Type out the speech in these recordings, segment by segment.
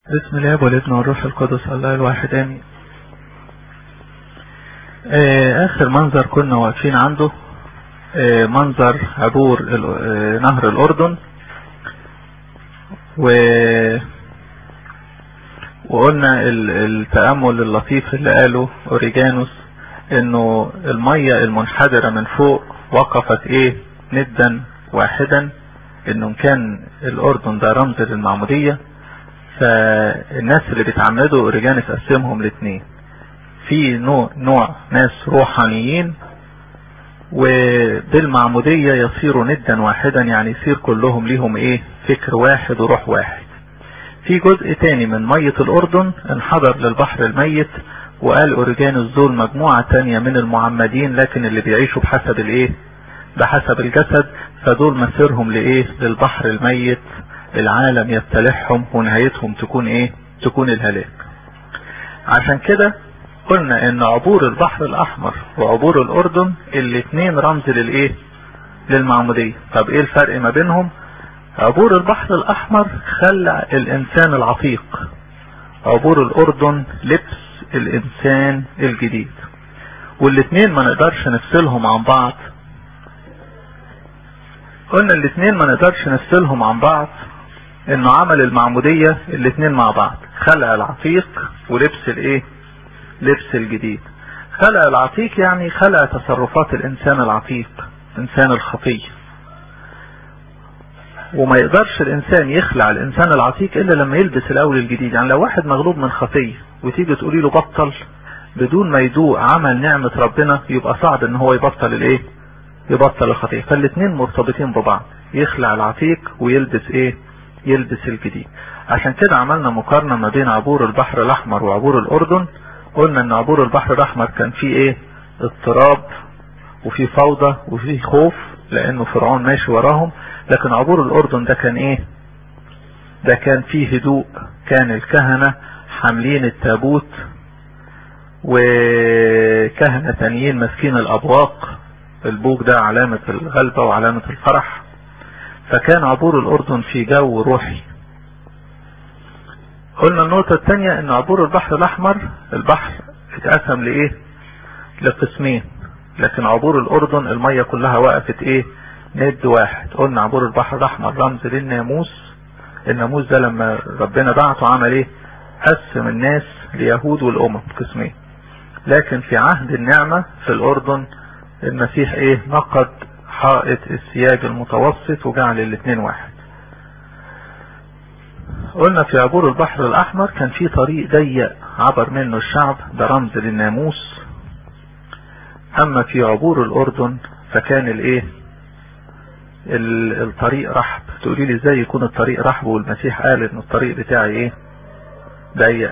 بسم الله والابن والروح القدس الله الواحد امين اخر منظر كنا واقفين عنده آه منظر عبور آه نهر الاردن و وقلنا التأمل اللطيف اللي قاله اوريجانوس انه المية المنحدرة من فوق وقفت ايه ندا واحدا انه كان الاردن ده رمز للمعمودية فالناس اللي بيتعمدوا اوريجانوس قسمهم لاثنين في نوع, نوع ناس روحانيين وبالمعمودية يصيروا ندا واحدا يعني يصير كلهم ليهم ايه فكر واحد وروح واحد في جزء تاني من مية الاردن انحدر للبحر الميت وقال اوريجانوس دول مجموعة تانية من المعمدين لكن اللي بيعيشوا بحسب الايه بحسب الجسد فدول مسيرهم لايه للبحر الميت العالم يبتلعهم ونهايتهم تكون ايه تكون الهلاك عشان كده قلنا ان عبور البحر الاحمر وعبور الاردن الاتنين رمز للايه للمعمودية طب ايه الفرق ما بينهم عبور البحر الاحمر خلع الانسان العتيق عبور الاردن لبس الانسان الجديد والاتنين ما نقدرش نفصلهم عن بعض قلنا الاتنين ما نقدرش نفصلهم عن بعض انه عمل المعمودية الاتنين مع بعض خلع العتيق ولبس الايه لبس الجديد خلع العتيق يعني خلع تصرفات الانسان العتيق انسان الخطية وما يقدرش الانسان يخلع الانسان العتيق الا لما يلبس الاول الجديد يعني لو واحد مغلوب من خطية وتيجي تقولي له بطل بدون ما يدوق عمل نعمة ربنا يبقى صعب ان هو يبطل الايه يبطل الخطية فالاتنين مرتبطين ببعض يخلع العتيق ويلبس ايه يلبس الجديد عشان كده عملنا مقارنة ما بين عبور البحر الاحمر وعبور الاردن قلنا ان عبور البحر الاحمر كان فيه ايه اضطراب وفي فوضى وفي خوف لانه فرعون ماشي وراهم لكن عبور الاردن ده كان ايه ده كان فيه هدوء كان الكهنة حاملين التابوت وكهنة تانيين ماسكين الابواق البوق ده علامة الغلبة وعلامة الفرح فكان عبور الاردن في جو روحي قلنا النقطة الثانية ان عبور البحر الاحمر البحر اتقسم لايه لقسمين لكن عبور الاردن المية كلها وقفت ايه ند واحد قلنا عبور البحر الاحمر رمز للناموس الناموس ده لما ربنا بعته عمل ايه قسم الناس ليهود والامم قسمين لكن في عهد النعمة في الاردن المسيح ايه نقد حائط السياج المتوسط وجعل الاثنين واحد قلنا في عبور البحر الاحمر كان في طريق ضيق عبر منه الشعب ده رمز للناموس اما في عبور الاردن فكان الايه الطريق رحب تقولي لي ازاي يكون الطريق رحب والمسيح قال ان الطريق بتاعي ايه ضيق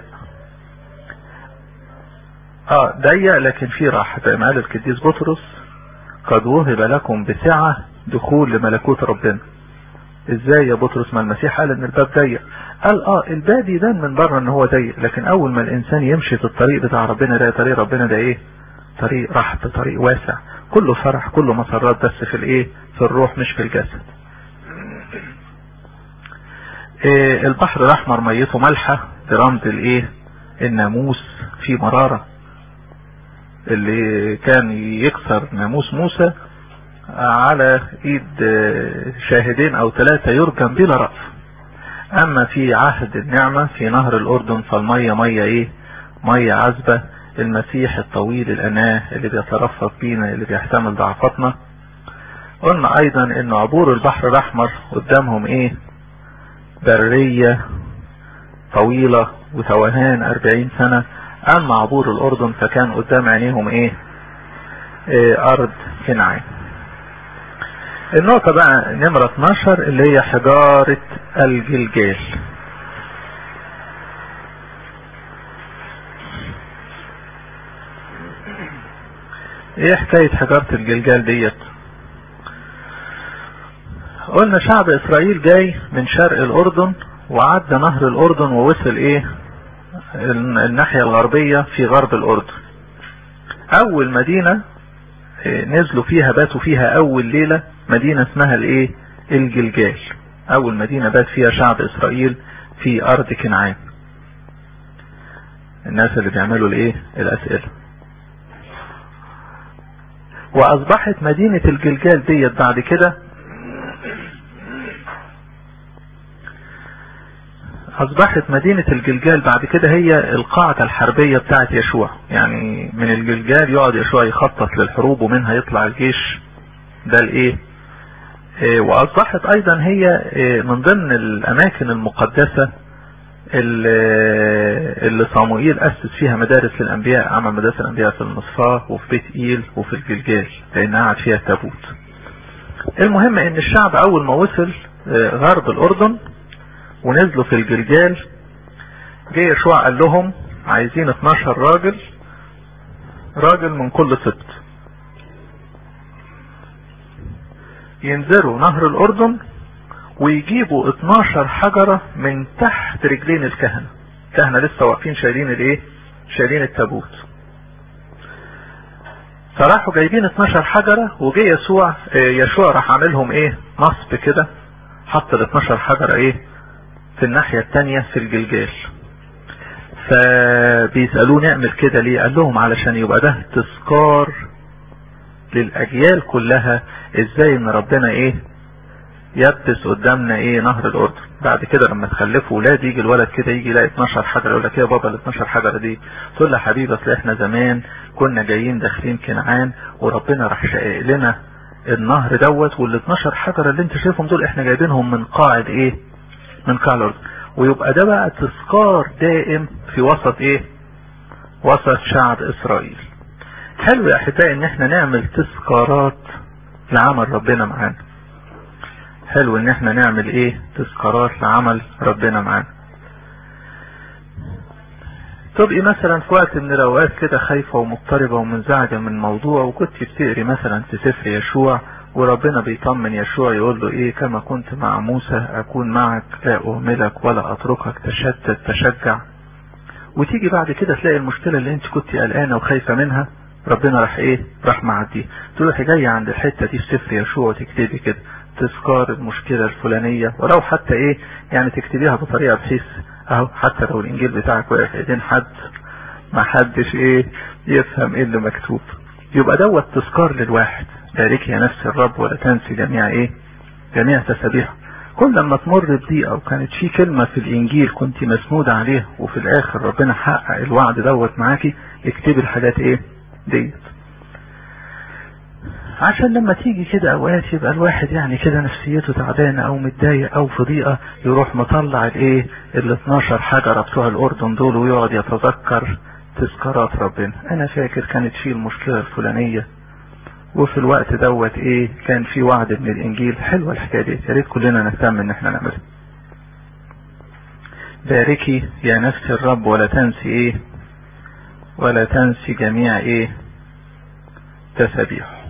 اه ضيق لكن في راحة زي ما قال القديس بطرس قد وهب لكم بسعة دخول لملكوت ربنا ازاي يا بطرس ما المسيح قال ان الباب ضيق قال اه الباب يبان من بره ان هو ضيق لكن اول ما الانسان يمشي في الطريق بتاع ربنا ده طريق ربنا ده ايه طريق رحب طريق واسع كله فرح كله مسرات بس في الايه في الروح مش في الجسد إيه البحر الاحمر ميته مالحة برمز الايه الناموس في مرارة اللي كان يكسر ناموس موسى على ايد شاهدين او ثلاثة يرجم بلا رأف اما في عهد النعمة في نهر الاردن فالمية مية ايه مية عذبة المسيح الطويل الاناه اللي بيترفق بينا اللي بيحتمل ضعفاتنا قلنا ايضا ان عبور البحر الاحمر قدامهم ايه برية طويلة وتوهان اربعين سنة اما عبور الاردن فكان قدام عينيهم ايه, إيه ارض كنعان النقطة بقى نمرة 12 اللي هي حجارة الجلجال ايه حكاية حجارة الجلجال ديت قلنا شعب اسرائيل جاي من شرق الاردن وعدى نهر الاردن ووصل ايه الناحية الغربية في غرب الاردن اول مدينة نزلوا فيها باتوا فيها اول ليلة مدينة اسمها الايه الجلجال اول مدينة بات فيها شعب اسرائيل في ارض كنعان الناس اللي بيعملوا الايه الاسئلة واصبحت مدينة الجلجال ديت بعد كده اصبحت مدينة الجلجال بعد كده هي القاعدة الحربية بتاعت يشوع يعني من الجلجال يقعد يشوع يخطط للحروب ومنها يطلع الجيش ده الايه اه واصبحت ايضا هي اه من ضمن الاماكن المقدسة اللي صاموئيل اسس فيها مدارس للانبياء عمل مدارس الانبياء في المصفاة وفي بيت ايل وفي الجلجال لان قعد فيها التابوت المهم ان الشعب اول ما وصل اه غرب الاردن ونزلوا في الجلجال جه يشوع قال لهم عايزين 12 راجل راجل من كل سبت ينزلوا نهر الاردن ويجيبوا 12 حجرة من تحت رجلين الكهنة الكهنة لسه واقفين شايلين الايه شايلين التابوت فراحوا جايبين 12 حجرة وجه يسوع يشوع راح عاملهم ايه نصب كده حط ال 12 حجرة ايه في الناحية التانية في الجلجال فبيسألوه نعمل كده ليه قال لهم علشان يبقى ده تذكار للأجيال كلها ازاي ان ربنا ايه يبتس قدامنا ايه نهر الاردن بعد كده لما تخلفوا ولاد يجي الولد كده يجي يلاقي 12 حجره يقول لك يا بابا ال 12 حجره دي تقول له حبيبي اصل احنا زمان كنا جايين داخلين كنعان وربنا راح شقق لنا النهر دوت وال 12 حجره اللي انت شايفهم دول احنا جايبينهم من قاعد ايه من قاع الاردن ويبقى ده بقى تذكار دائم في وسط ايه وسط شعب اسرائيل حلو يا احبائي ان احنا نعمل تذكارات لعمل ربنا معانا حلو ان احنا نعمل ايه تذكارات لعمل ربنا معانا تبقي مثلا في وقت من الاوقات كده خايفة ومضطربة ومنزعجة من موضوع وكنت بتقري مثلا في سفر يشوع وربنا بيطمن يشوع يقول له ايه كما كنت مع موسى اكون معك لا اهملك ولا اتركك تشتت تشجع وتيجي بعد كده تلاقي المشكلة اللي انت كنت قلقانة وخايفة منها ربنا راح ايه راح معديه تروحي جاية عند الحتة دي في سفر يشوع وتكتبي كده تذكار المشكلة الفلانية ولو حتى ايه يعني تكتبيها بطريقة بحيث اهو حتى لو الانجيل بتاعك واقف في ايدين حد ما حدش ايه يفهم ايه اللي مكتوب يبقى دوت تذكار للواحد بارك يا نفس الرب ولا تنسي جميع ايه جميع تسابيحه كل لما تمر بضيقة وكانت في كلمة في الانجيل كنت مسنودة عليها وفي الاخر ربنا حقق الوعد دوت معاكي اكتبي الحاجات ايه ديت عشان لما تيجي كده اوقات يبقى الواحد يعني كده نفسيته تعبانه او متضايق او في ضيقه يروح مطلع الايه ال 12 حجره بتوع الاردن دول ويقعد يتذكر تذكارات ربنا انا فاكر كانت في المشكله الفلانيه وفي الوقت دوت ايه كان في وعد من الانجيل حلوه الحكايه دي يا ريت كلنا نهتم ان احنا نعملها باركي يا نفس الرب ولا تنسي ايه ولا تنسي جميع ايه تسابيحه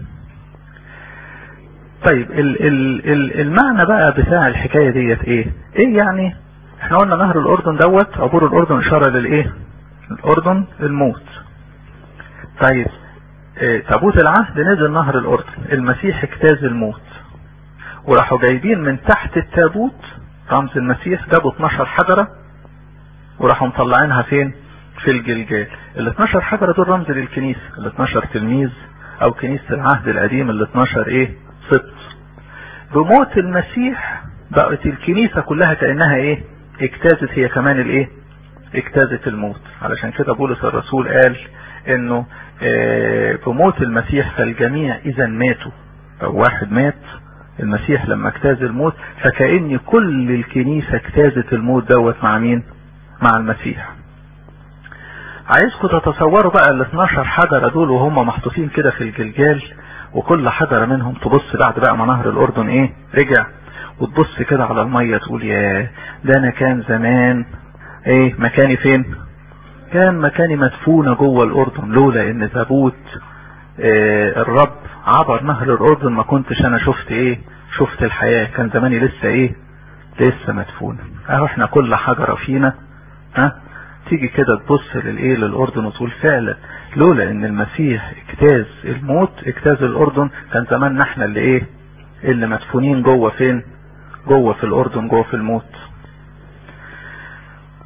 طيب ال ال ال المعنى بقى بتاع الحكاية ديت ايه ايه يعني احنا قلنا نهر الاردن دوت عبور الاردن اشارة للايه الاردن الموت طيب إيه تابوت العهد نزل نهر الاردن المسيح اجتاز الموت وراحوا جايبين من تحت التابوت رمز المسيح جابوا 12 حجرة وراحوا مطلعينها فين في الجلجال ال 12 حجرة دول رمز للكنيسة ال 12 تلميذ او كنيسة العهد القديم ال 12 ايه سبط بموت المسيح بقت الكنيسة كلها كأنها ايه اجتازت هي كمان الايه اجتازت الموت علشان كده بولس الرسول قال انه اه بموت المسيح فالجميع اذا ماتوا لو واحد مات المسيح لما اجتاز الموت فكأن كل الكنيسة اجتازت الموت دوت مع مين مع المسيح عايزكم تتصوروا بقى ال 12 حجرة دول وهم محطوطين كده في الجلجال وكل حجرة منهم تبص بعد بقى ما نهر الاردن ايه رجع وتبص كده على المية تقول يا ده انا كان زمان ايه مكاني فين كان مكاني مدفونة جوه الاردن لولا ان تابوت إيه الرب عبر نهر الاردن ما كنتش انا شفت ايه شفت الحياة كان زماني لسه ايه لسه مدفونة اهو احنا كل حجرة فينا ها تيجي كده تبص للايه للاردن وتقول فعلا لولا ان المسيح اجتاز الموت اجتاز الاردن كان زماننا احنا اللي ايه اللي مدفونين جوه فين جوه في الاردن جوه في الموت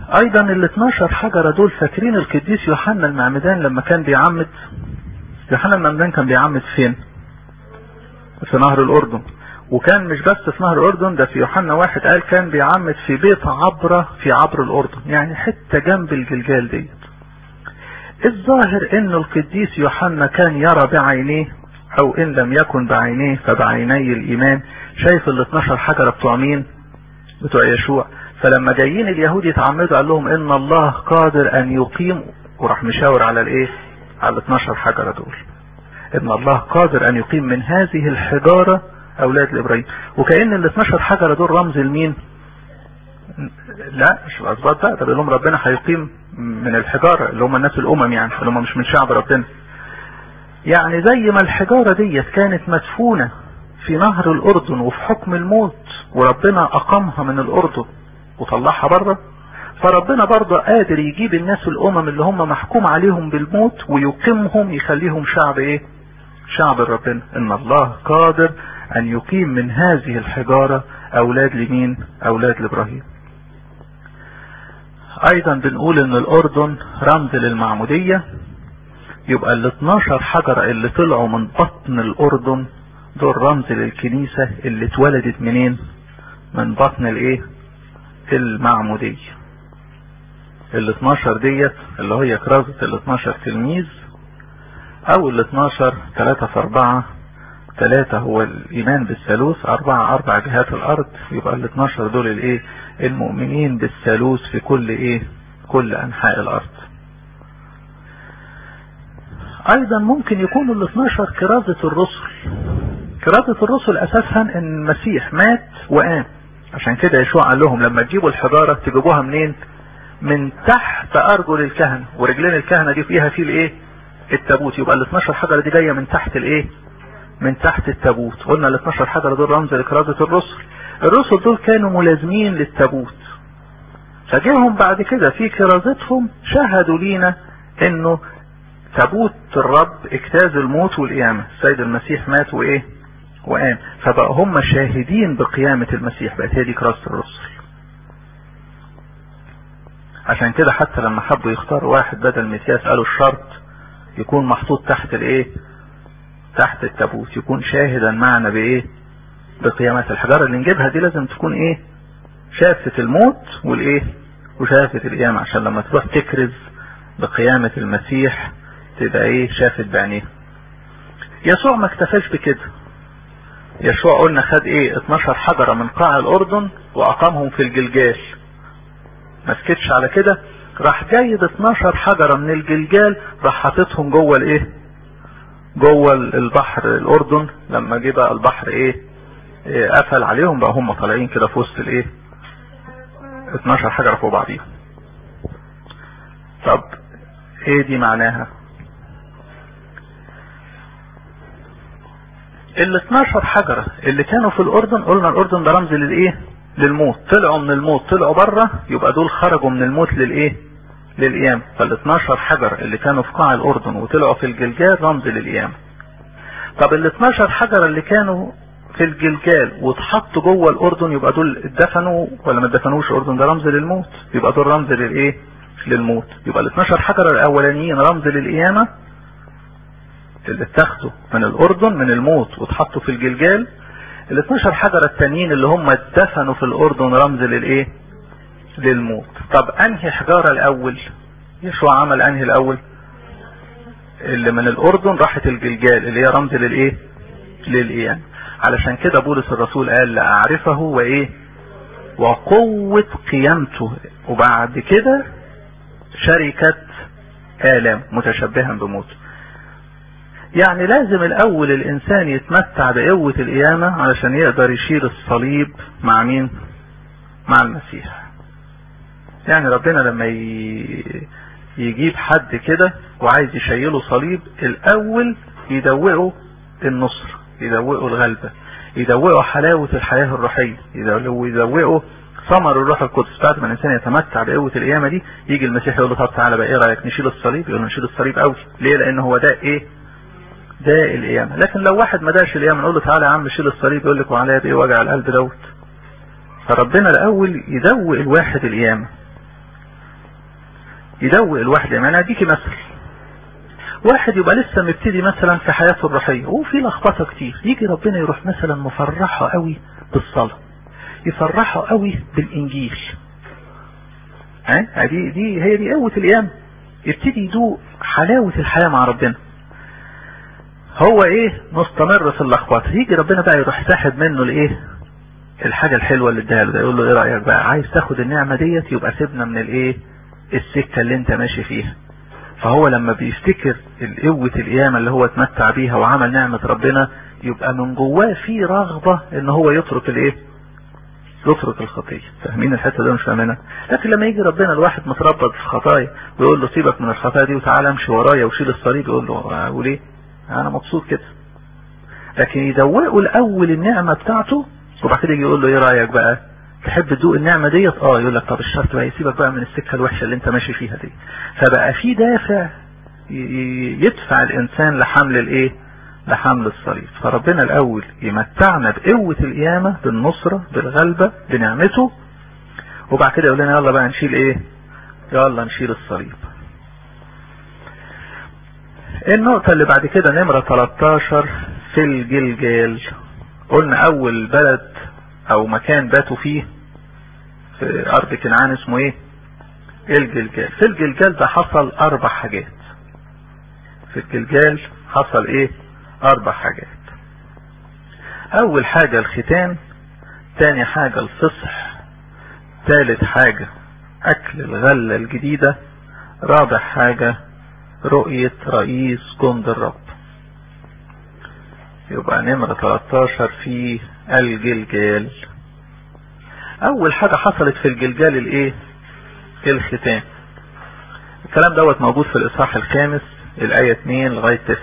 ايضا ال 12 حجرة دول فاكرين القديس يوحنا المعمدان لما كان بيعمد يوحنا المعمدان كان بيعمد فين في نهر الاردن وكان مش بس في نهر الاردن ده في يوحنا واحد قال كان بيعمد في بيت عبرة في عبر الاردن يعني حتة جنب الجلجال ديت الظاهر ان القديس يوحنا كان يرى بعينيه او ان لم يكن بعينيه فبعيني الايمان شايف ال 12 حجرة بتوع مين بتوع يشوع فلما جايين اليهود يتعمدوا قال لهم ان الله قادر ان يقيم وراح مشاور على الايه على ال 12 حجرة دول ان الله قادر ان يقيم من هذه الحجارة اولاد لابراهيم وكأن ال 12 حجرة دول رمز لمين لا مش الاسباط بقى ده بيقول لهم ربنا هيقيم من الحجارة اللي هم الناس الامم يعني اللي هم مش من شعب ربنا يعني زي ما الحجارة ديت كانت مدفونة في نهر الاردن وفي حكم الموت وربنا اقامها من الاردن وطلعها بره فربنا برضه قادر يجيب الناس الامم اللي هم محكوم عليهم بالموت ويقيمهم يخليهم شعب ايه شعب ربنا ان الله قادر ان يقيم من هذه الحجارة اولاد لمين اولاد لابراهيم ايضا بنقول ان الاردن رمز للمعمودية يبقى ال 12 حجرة اللي طلعوا من بطن الاردن دول رمز للكنيسة اللي اتولدت منين من بطن الايه المعمودية ال 12 ديت اللي هي كرازة ال 12 تلميذ او ال 12 3 في 4 ثلاثة هو الإيمان بالثالوث أربعة أربع جهات الأرض يبقى ال 12 دول الإيه المؤمنين بالثالوث في كل إيه كل أنحاء الأرض أيضا ممكن يكون ال 12 كرازة الرسل كرازة الرسل أساسها إن المسيح مات وقام عشان كده يشوع قال لهم لما تجيبوا الحجارة تجيبوها منين من تحت أرجل الكهنة ورجلين الكهنة دي فيها في الإيه التابوت يبقى ال 12 حجرة دي جاية من تحت الإيه من تحت التابوت قلنا ال 12 حجرة دول رمز لكرازة الرسل الرسل دول كانوا ملازمين للتابوت فجاهم بعد كده في كرازتهم شهدوا لينا انه تابوت الرب اجتاز الموت والقيامة السيد المسيح مات وايه وقام فبقى هم شاهدين بقيامة المسيح بقت هي دي كرازة الرسل عشان كده حتى لما حبوا يختاروا واحد بدل متياس قالوا الشرط يكون محطوط تحت الايه تحت التابوت يكون شاهدا معنا بايه بقيامة الحجارة اللي نجيبها دي لازم تكون ايه شافت الموت والايه وشافت القيامة عشان لما تروح تكرز بقيامة المسيح تبقى ايه شافت بعينيها يسوع ما اكتفاش بكده يسوع قلنا خد ايه 12 حجرة من قاع الاردن واقامهم في الجلجال ما سكتش على كده راح جايب 12 حجرة من الجلجال راح حاططهم جوه الايه جوه البحر الاردن لما جه بقى البحر ايه, إيه قفل عليهم بقى هم طالعين كده في وسط الايه 12 حجرة فوق بعضيهم طب ايه دي معناها ال 12 حجرة اللي كانوا في الاردن قلنا الاردن ده رمز للايه للموت طلعوا من الموت طلعوا بره يبقى دول خرجوا من الموت للايه للقيامة فال 12 حجر اللي كانوا في قاع الاردن وطلعوا في الجلجال رمز للقيامة طب ال 12 حجر اللي كانوا في الجلجال واتحطوا جوه الاردن يبقى دول اتدفنوا ولا ما اتدفنوش الاردن ده رمز للموت يبقى دول رمز للايه للموت يبقى ال 12 حجر الاولانيين رمز للقيامة اللي اتاخدوا من الاردن من الموت واتحطوا في الجلجال ال 12 حجر التانيين اللي هم اتدفنوا في الاردن رمز للايه للموت طب انهي حجارة الاول يشوع عمل انهي الاول اللي من الاردن راحت الجلجال اللي هي رمز للايه للقيام علشان كده بولس الرسول قال لاعرفه وايه وقوة قيامته وبعد كده شركة آلام متشبها بموته يعني لازم الاول الانسان يتمتع بقوة القيامة علشان يقدر يشيل الصليب مع مين مع المسيح يعني ربنا لما يجيب حد كده وعايز يشيله صليب الاول يدوقه النصر يدوقه الغلبة يدوقه حلاوة الحياة الروحية يدوقه ثمر الروح القدس بعد ما الانسان يتمتع بقوة القيامة دي يجي المسيح يقول له طب تعالى بقى ايه رايك نشيل الصليب يقول له نشيل الصليب قوي ليه لان هو ده ايه ده القيامة لكن لو واحد ما داش القيامة نقول له تعالى يا عم شيل الصليب يقول لك وعليا بايه وجع القلب دوت فربنا الاول يدوق الواحد القيامة يدوق الواحد يعني انا اديكي مثل واحد يبقى لسه مبتدي مثلا في حياته الروحيه وفي لخبطه كتير يجي ربنا يروح مثلا مفرحه قوي بالصلاه يفرحه قوي بالانجيل ها دي دي هي دي قوه الايام يبتدي يدوق حلاوه الحياه مع ربنا هو ايه مستمر في اللخبطه يجي ربنا بقى يروح ساحب منه الايه الحاجه الحلوه اللي اداها له ده يقول له ايه رايك بقى عايز تاخد النعمه ديت يبقى سيبنا من الايه السكه اللي انت ماشي فيها فهو لما بيفتكر قوة القيامة اللي هو اتمتع بيها وعمل نعمة ربنا يبقى من جواه في رغبة ان هو يترك الايه يترك الخطية فاهمين الحتة ده مش فاهمينها لكن لما يجي ربنا الواحد متربط في خطايا ويقول له سيبك من الخطايا دي وتعالى امشي ورايا وشيل الصليب يقول له اقول ايه انا مبسوط كده لكن يدوقوا الاول النعمة بتاعته وبعد كده يجي يقول له ايه رايك بقى تحب تدوق النعمة ديت اه يقول لك طب الشرط بقى يسيبك بقى من السكة الوحشة اللي انت ماشي فيها دي فبقى في دافع يدفع الانسان لحمل الايه لحمل الصليب فربنا الاول يمتعنا بقوة القيامة بالنصرة بالغلبة بنعمته وبعد كده يقول لنا يلا بقى نشيل ايه يلا نشيل الصليب النقطة اللي بعد كده نمرة 13 في الجلجال قلنا اول بلد او مكان باتوا فيه في ارض كنعان اسمه ايه الجلجال في الجلجال ده حصل اربع حاجات في الجلجال حصل ايه اربع حاجات اول حاجة الختان تاني حاجة الفصح ثالث حاجة اكل الغلة الجديدة رابع حاجة رؤية رئيس جند الرب يبقى نمرة 13 في الجلجال اول حاجة حصلت في الجلجال الايه الختان الكلام دوت موجود في الاصحاح الخامس الاية 2 لغاية 9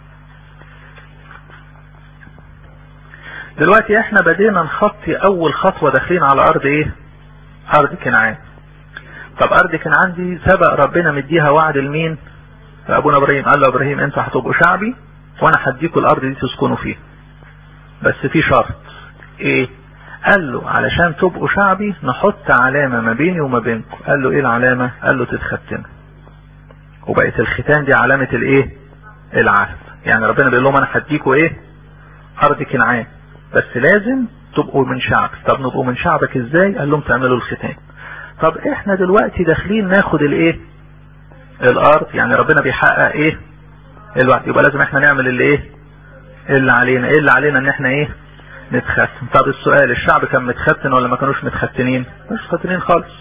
دلوقتي احنا بدينا نخطي اول خطوة داخلين على ارض ايه ارض كنعان طب ارض كنعان دي سبق ربنا مديها وعد لمين فابونا ابراهيم قال له ابراهيم انتوا هتبقوا شعبي وانا هديكوا الارض دي تسكنوا فيها بس في شرط ايه قال له علشان تبقوا شعبي نحط علامة ما بيني وما بينكم قال له ايه العلامة قال له تتختنوا وبقت الختان دي علامة الايه العهد يعني ربنا بيقول لهم انا هديكوا ايه ارض كنعان بس لازم تبقوا من شعبي طب نبقوا من شعبك ازاي قال لهم تعملوا الختان طب احنا دلوقتي داخلين ناخد الايه الارض يعني ربنا بيحقق ايه الوعد يبقى لازم احنا نعمل اللي ايه اللي علينا ايه اللي علينا ان احنا ايه نتختن طب السؤال الشعب كان متختن ولا ما كانوش متختنين مش متختنين خالص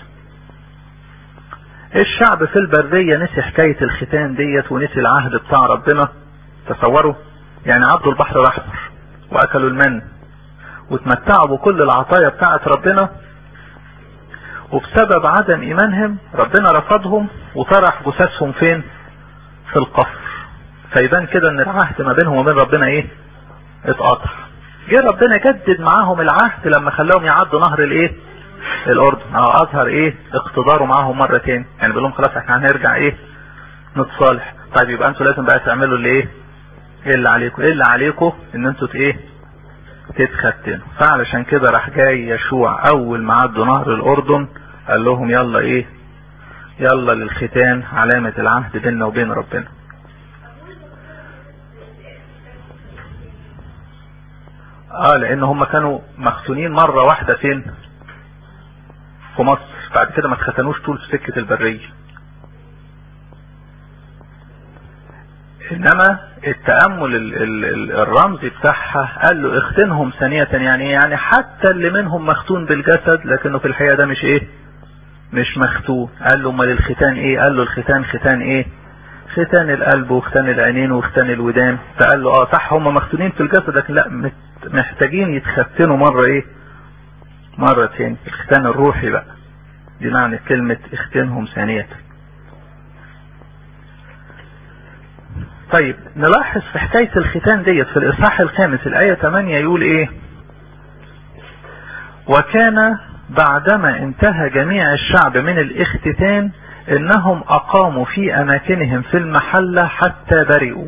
الشعب في البرية نسي حكاية الختان ديت ونسي العهد بتاع ربنا تصوروا يعني عبدوا البحر الاحمر واكلوا المن وتمتعوا بكل العطايا بتاعت ربنا وبسبب عدم ايمانهم ربنا رفضهم وطرح جثثهم فين في القفر فيبان كده ان العهد ما بينهم وبين ربنا ايه اتقطع جه ربنا جدد معاهم العهد لما خلاهم يعدوا نهر الايه الاردن اه اظهر ايه اقتداره معاهم مرة تاني يعني بيقول لهم خلاص احنا هنرجع ايه نتصالح طيب يبقى انتوا لازم بقى تعملوا اللي ايه ايه اللي عليكم ايه اللي عليكم ان انتوا ايه تتختنوا فعلشان كده راح جاي يشوع اول ما عدوا نهر الاردن قال لهم يلا ايه يلا للختان علامة العهد بيننا وبين ربنا اه لان هم كانوا مختونين مرة واحدة فين في مصر بعد كده ما اتختنوش طول سكة البرية انما التأمل ال ال ال الرمزي بتاعها قال له اختنهم ثانية يعني يعني حتى اللي منهم مختون بالجسد لكنه في الحقيقة ده مش ايه مش مختون قال له امال الختان ايه قال له الختان ختان ايه ختان القلب وختان العينين وختان الودان فقال له اه صح هم مختونين في الجسد لكن لا محتاجين يتختنوا مرة ايه مرة تاني الختان الروحي بقى دي معنى كلمة اختنهم ثانية طيب نلاحظ في حكاية الختان ديت في الإصحاح الخامس الآية 8 يقول إيه وكان بعدما انتهى جميع الشعب من الاختتان انهم اقاموا في اماكنهم في المحلة حتى برئوا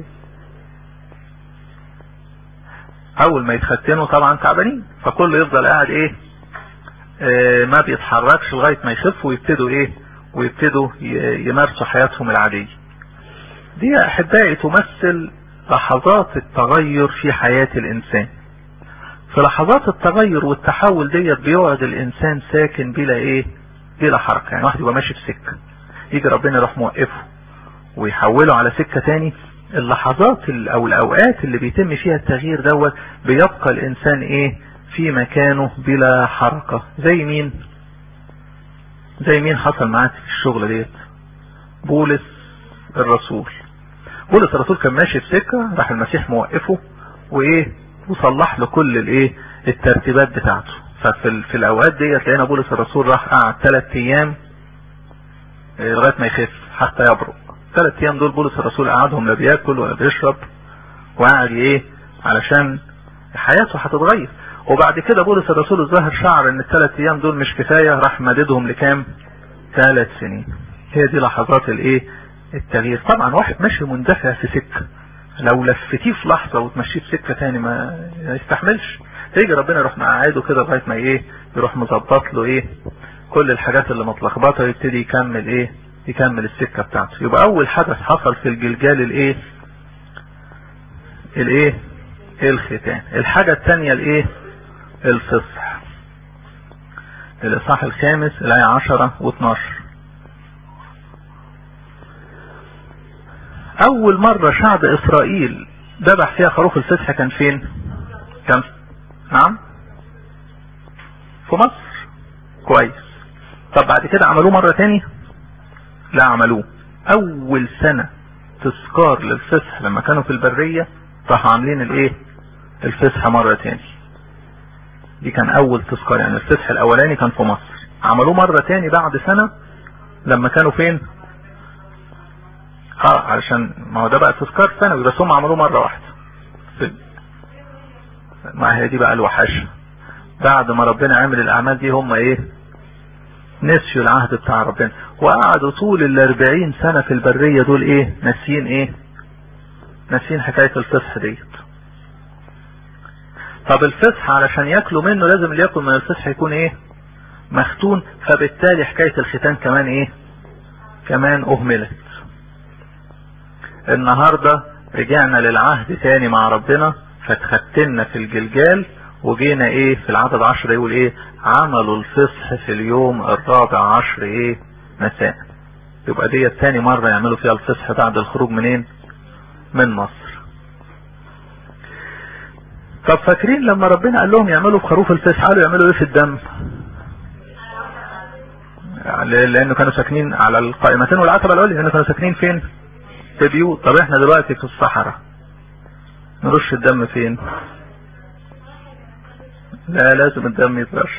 اول ما يتختنوا طبعا تعبانين فكله يفضل قاعد ايه اه ما بيتحركش لغاية ما يخف ويبتدوا ايه ويبتدوا يمارسوا حياتهم العادية دي يا احبائي تمثل لحظات التغير في حياة الانسان في لحظات التغير والتحول ديت بيقعد الانسان ساكن بلا ايه بلا حركة يعني واحد يبقى ماشي في سكة يجي ربنا يروح موقفه ويحوله على سكة تاني اللحظات او الاوقات اللي بيتم فيها التغيير دوت بيبقى الانسان ايه في مكانه بلا حركة زي مين زي مين حصل معاك في الشغل ديت بولس الرسول بولس الرسول كان ماشي في سكة راح المسيح موقفه وايه وصلح له كل الايه الترتيبات بتاعته ففي في الاوقات ديت لقينا بولس الرسول راح قعد ثلاث ايام لغايه ما يخف حتى يبرق ثلاث ايام دول بولس الرسول قعدهم لا بياكل ولا بيشرب وقعد ايه علشان حياته هتتغير وبعد كده بولس الرسول الظاهر شعر ان الثلاث ايام دول مش كفاية راح مددهم لكام ثلاث سنين هي دي لحظات الايه التغيير طبعا واحد ماشي مندفع في سكة لو لفتيه في لحظة وتمشيه في سكة تاني ما يستحملش يجي ربنا يروح مقعده كده لغايه ما ايه يروح مظبط له ايه كل الحاجات اللي متلخبطه يبتدي يكمل ايه يكمل السكة بتاعته يبقى اول حدث حصل في الجلجال الايه الايه الختان الحاجة الثانية الايه الفصح الاصحاح الخامس الايه عشرة واتناشر اول مرة شعب اسرائيل ذبح فيها خروف الفصح كان فين كان نعم في مصر كويس طب بعد كده عملوه مرة تاني لا عملوه اول سنة تذكار للفصح لما كانوا في البرية راحوا عاملين الايه الفصح مرة تاني دي كان اول تذكار يعني الفصح الاولاني كان في مصر عملوه مرة تاني بعد سنة لما كانوا فين اه علشان ما هو ده بقى تذكار سنوي بس هم عملوه مرة واحدة ما هي دي بقى الوحشة بعد ما ربنا عمل الاعمال دي هم ايه نسيوا العهد بتاع ربنا وقعدوا طول الاربعين سنة في البرية دول ايه ناسيين ايه ناسيين حكاية الفصح ديت طب الفصح علشان ياكلوا منه لازم اللي ياكل من الفصح يكون ايه مختون فبالتالي حكاية الختان كمان ايه كمان اهملت النهاردة رجعنا للعهد تاني مع ربنا فاتختنا في الجلجال وجينا ايه في العدد عشر يقول ايه عملوا الفصح في اليوم الرابع عشر ايه مساء يبقى دي تاني مرة يعملوا فيها الفصح بعد الخروج منين من مصر طب فاكرين لما ربنا قال لهم يعملوا في خروف الفصح قالوا يعملوا ايه في الدم لانه كانوا ساكنين على القائمتين والعتبة العليا لانه كانوا ساكنين فين في بيوت طب احنا دلوقتي في الصحراء نرش الدم فين لا لازم الدم يترش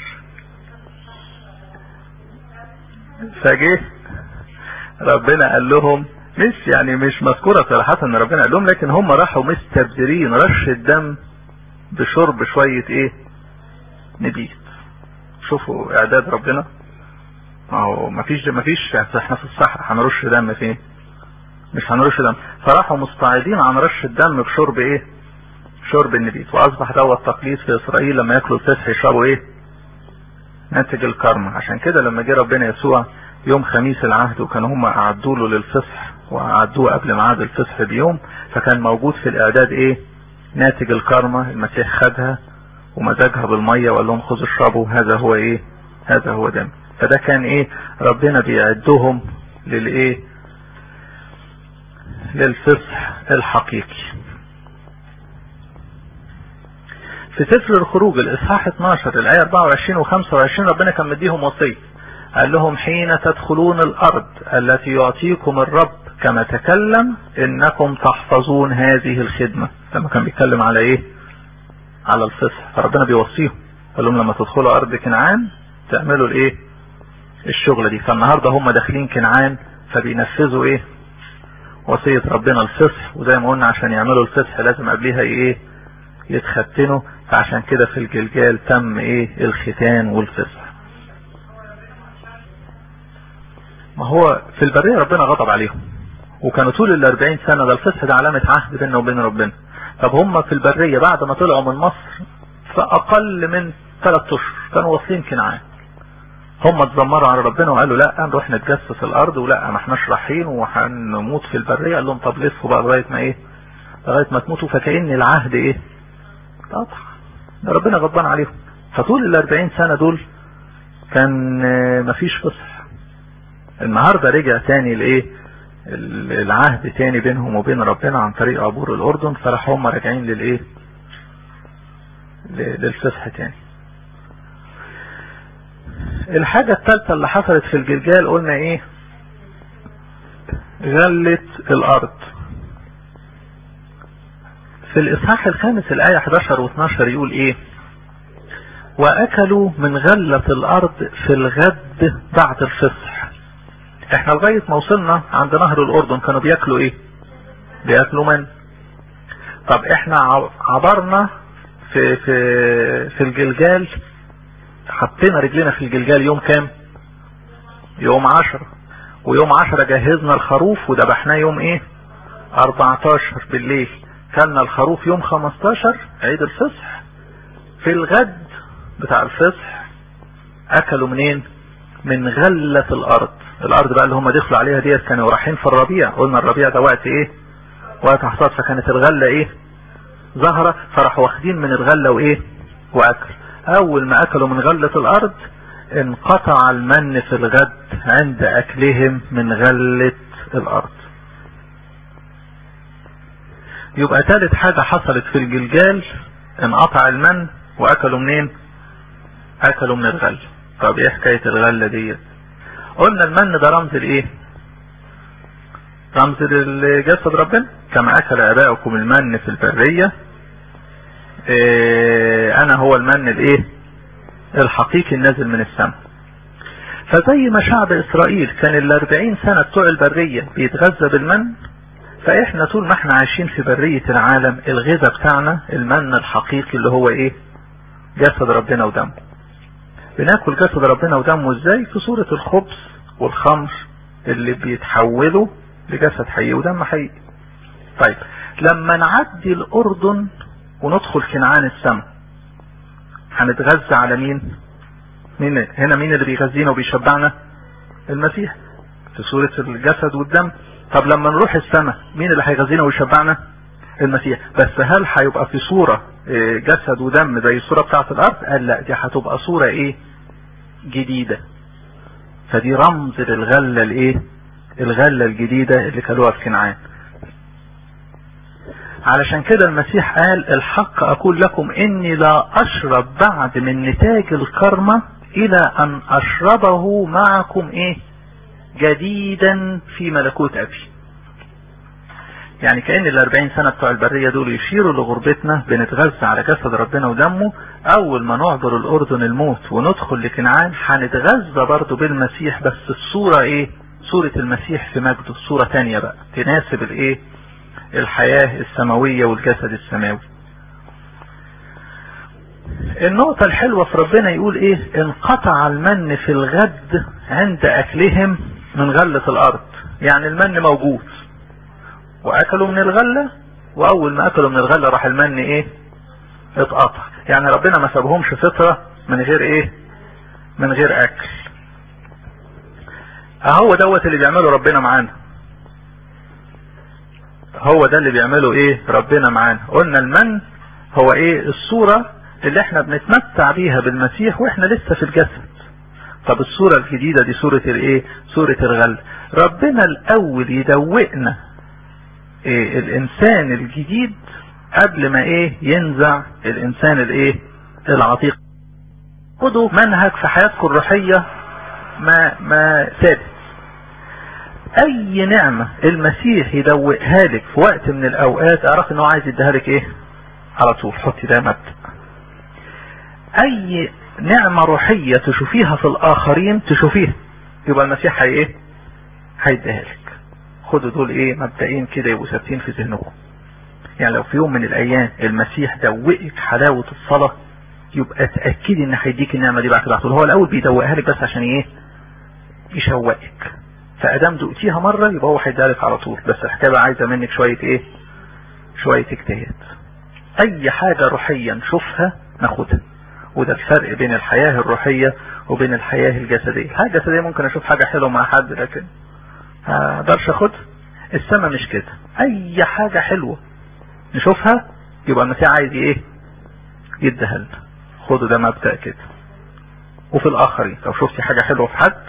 فجه ربنا قال لهم مش يعني مش مذكورة صراحة ان ربنا قال لهم لكن هم راحوا مستبذرين رش الدم بشرب شوية ايه نبيت شوفوا اعداد ربنا ما هو مفيش مفيش احنا في الصحراء هنرش دم فين مش هنرش دم فراحوا مستعدين عن رش الدم بشرب ايه شرب النبيت واصبح دوت تقليد في اسرائيل لما ياكلوا الفسح يشربوا ايه ناتج الكرم عشان كده لما جه ربنا يسوع يوم خميس العهد وكانوا هم اعدوا له للفصح واعدوه قبل ميعاد الفصح بيوم فكان موجود في الاعداد ايه ناتج الكرمة المسيح خدها ومزجها بالمية وقال لهم خذوا اشربوا هذا هو ايه هذا هو دم فده كان ايه ربنا بيعدهم للايه للفصح الحقيقي في سفر الخروج الاصحاح 12 الايه 24 و 25 ربنا كان مديهم وصيه قال لهم حين تدخلون الارض التي يعطيكم الرب كما تكلم انكم تحفظون هذه الخدمة لما كان بيتكلم على ايه على الفصح فربنا بيوصيهم قال لهم لما تدخلوا ارض كنعان تعملوا الايه الشغلة دي فالنهاردة هم داخلين كنعان فبينفذوا ايه وصية ربنا الفصح وزي ما قلنا عشان يعملوا الفصح لازم قبلها ايه يتختنوا فعشان كده في الجلجال تم ايه الختان والفصح ما هو في البرية ربنا غضب عليهم وكانوا طول الاربعين سنة ده الفصح ده علامة عهد بيننا وبين ربنا طب هم في البرية بعد ما طلعوا من مصر فاقل من ثلاث اشهر كانوا واصلين كنعان هم اتذمروا على ربنا وقالوا لا نروح نتجسس الارض ولا ما احناش رايحين وهنموت في البريه قال لهم طب لفوا بقى لغايه ما ايه لغايه ما تموتوا فكأن العهد ايه قطع ده ربنا غضبان عليهم فطول ال 40 سنه دول كان مفيش فصح النهارده رجع تاني لايه العهد تاني بينهم وبين ربنا عن طريق عبور الاردن فراح هم راجعين للايه للفصح تاني الحاجة الثالثة اللي حصلت في الجلجال قلنا ايه غلت الارض في الاصحاح الخامس الاية 11 و12 يقول ايه واكلوا من غلة الارض في الغد بعد الفصح احنا لغاية ما وصلنا عند نهر الاردن كانوا بياكلوا ايه بياكلوا من طب احنا عبرنا في في في الجلجال حطينا رجلنا في الجلجال يوم كام يوم عشرة ويوم عشرة جهزنا الخروف وذبحناه يوم ايه 14 بالليل كلنا الخروف يوم 15 عيد الفصح في الغد بتاع الفصح اكلوا منين من غلة الارض الارض بقى اللي هم دخلوا عليها ديت كانوا رايحين في الربيع قلنا الربيع ده وقت ايه وقت حصاد فكانت الغلة ايه ظهرة فراحوا واخدين من الغلة وايه واكل اول ما اكلوا من غلة الارض انقطع المن في الغد عند اكلهم من غلة الارض يبقى ثالث حاجة حصلت في الجلجال انقطع المن واكلوا منين اكلوا من الغلة طب ايه حكاية الغلة دي قلنا المن ده رمز الايه رمز لجسد ربنا كما اكل اباؤكم المن في البرية إيه انا هو المن الايه الحقيقي النازل من السماء فزي ما شعب اسرائيل كان الاربعين سنة بتوع البرية بيتغذى بالمن فاحنا طول ما احنا عايشين في برية العالم الغذاء بتاعنا المن الحقيقي اللي هو ايه جسد ربنا ودمه بناكل جسد ربنا ودمه ازاي في صورة الخبز والخمر اللي بيتحولوا لجسد حقيقي ودم حقيقي طيب لما نعدي الاردن وندخل كنعان السماء هنتغذى على مين مين هنا مين اللي بيغذينا وبيشبعنا المسيح في صورة الجسد والدم طب لما نروح السماء مين اللي هيغذينا ويشبعنا المسيح بس هل هيبقى في صورة جسد ودم زي الصورة بتاعت الارض قال لا دي هتبقى صورة ايه جديدة فدي رمز للغلة الايه الغلة الجديدة اللي كلوها في كنعان علشان كده المسيح قال الحق اقول لكم اني لا اشرب بعد من نتاج الكرمة الى ان اشربه معكم ايه جديدا في ملكوت ابي يعني كأن الاربعين سنة بتوع البرية دول يشيروا لغربتنا بنتغذى على جسد ربنا ودمه اول ما نعبر الاردن الموت وندخل لكنعان هنتغذى برضه بالمسيح بس الصورة ايه صورة المسيح في مجده صورة تانية بقى تناسب الايه الحياة السماوية والجسد السماوي النقطة الحلوة في ربنا يقول ايه انقطع المن في الغد عند اكلهم من غلة الارض يعني المن موجود واكلوا من الغلة واول ما اكلوا من الغلة راح المن ايه اتقطع يعني ربنا ما سابهمش فترة من غير ايه من غير اكل اهو دوت اللي بيعمله ربنا معانا هو ده اللي بيعمله ايه ربنا معانا قلنا المن هو ايه الصورة اللي احنا بنتمتع بيها بالمسيح واحنا لسه في الجسد طب الصورة الجديدة دي صورة الايه صورة الغل ربنا الاول يدوقنا إيه الانسان الجديد قبل ما ايه ينزع الانسان الايه العتيق خدوا منهج في حياتكم الروحية ما ما ثابت اي نعمة المسيح يدوقها لك في وقت من الاوقات اعرف ان هو عايز يديها لك ايه على طول حطي ده مبدأ اي نعمة روحية تشوفيها في الاخرين تشوفيها يبقى المسيح هي ايه هيديها لك خدوا دول ايه مبدئين كده يبقوا ثابتين في ذهنكم يعني لو في يوم من الايام المسيح دوقك حلاوة الصلاة يبقى تأكدي ان هيديك النعمة دي بعد كده هو الاول بيدوقها لك بس عشان ايه يشوقك فادام دقتيها مرة يبقى هو هيديها لك على طول بس الحكاية بقى عايزة منك شوية ايه شوية اجتهاد اي حاجة روحية نشوفها ناخدها وده الفرق بين الحياة الروحية وبين الحياة الجسدية الحياة الجسدية ممكن اشوف حاجة حلوة مع حد لكن ما اقدرش اخدها السماء مش كده اي حاجة حلوة نشوفها يبقى المسيح عايز ايه يديها لنا خدوا ده مبدأ كده وفي الاخرين لو شفتي حاجة حلوة في حد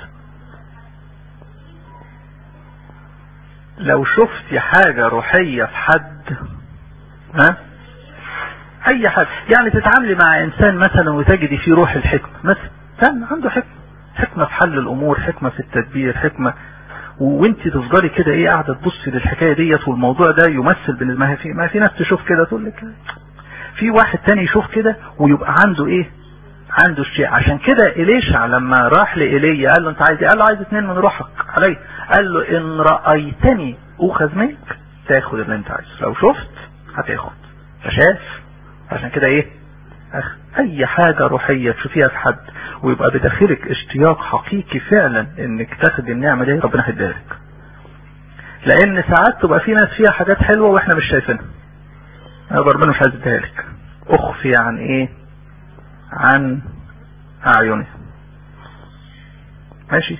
لو شفتي حاجة روحية في حد ها اي حاجة يعني تتعاملي مع انسان مثلا وتجدي فيه روح الحكمة مثلا كان عنده حكمة حكمة في حل الامور حكمة في التدبير حكمة وانت تفضلي كده ايه قاعدة تبصي للحكاية ديت والموضوع ده يمثل بالنسبة ما في ما في ناس تشوف كده تقول لك في واحد تاني يشوف كده ويبقى عنده ايه عنده الشيء عشان كده إليشع لما راح لإيليا قال له انت عايز قال له عايز اتنين من روحك علي قال له ان رأيتني اخذ منك تاخد اللي انت عايزه لو شفت هتاخد فشاف عشان كده ايه أخ. اي حاجة روحية تشوفيها في حد ويبقى بداخلك اشتياق حقيقي فعلا انك تاخد النعمة دي ربنا هيديها لك لان ساعات تبقى في ناس فيها حاجات حلوة واحنا مش شايفينها ربنا مش عايز يديها لك اخفي عن ايه عن اعينه ماشي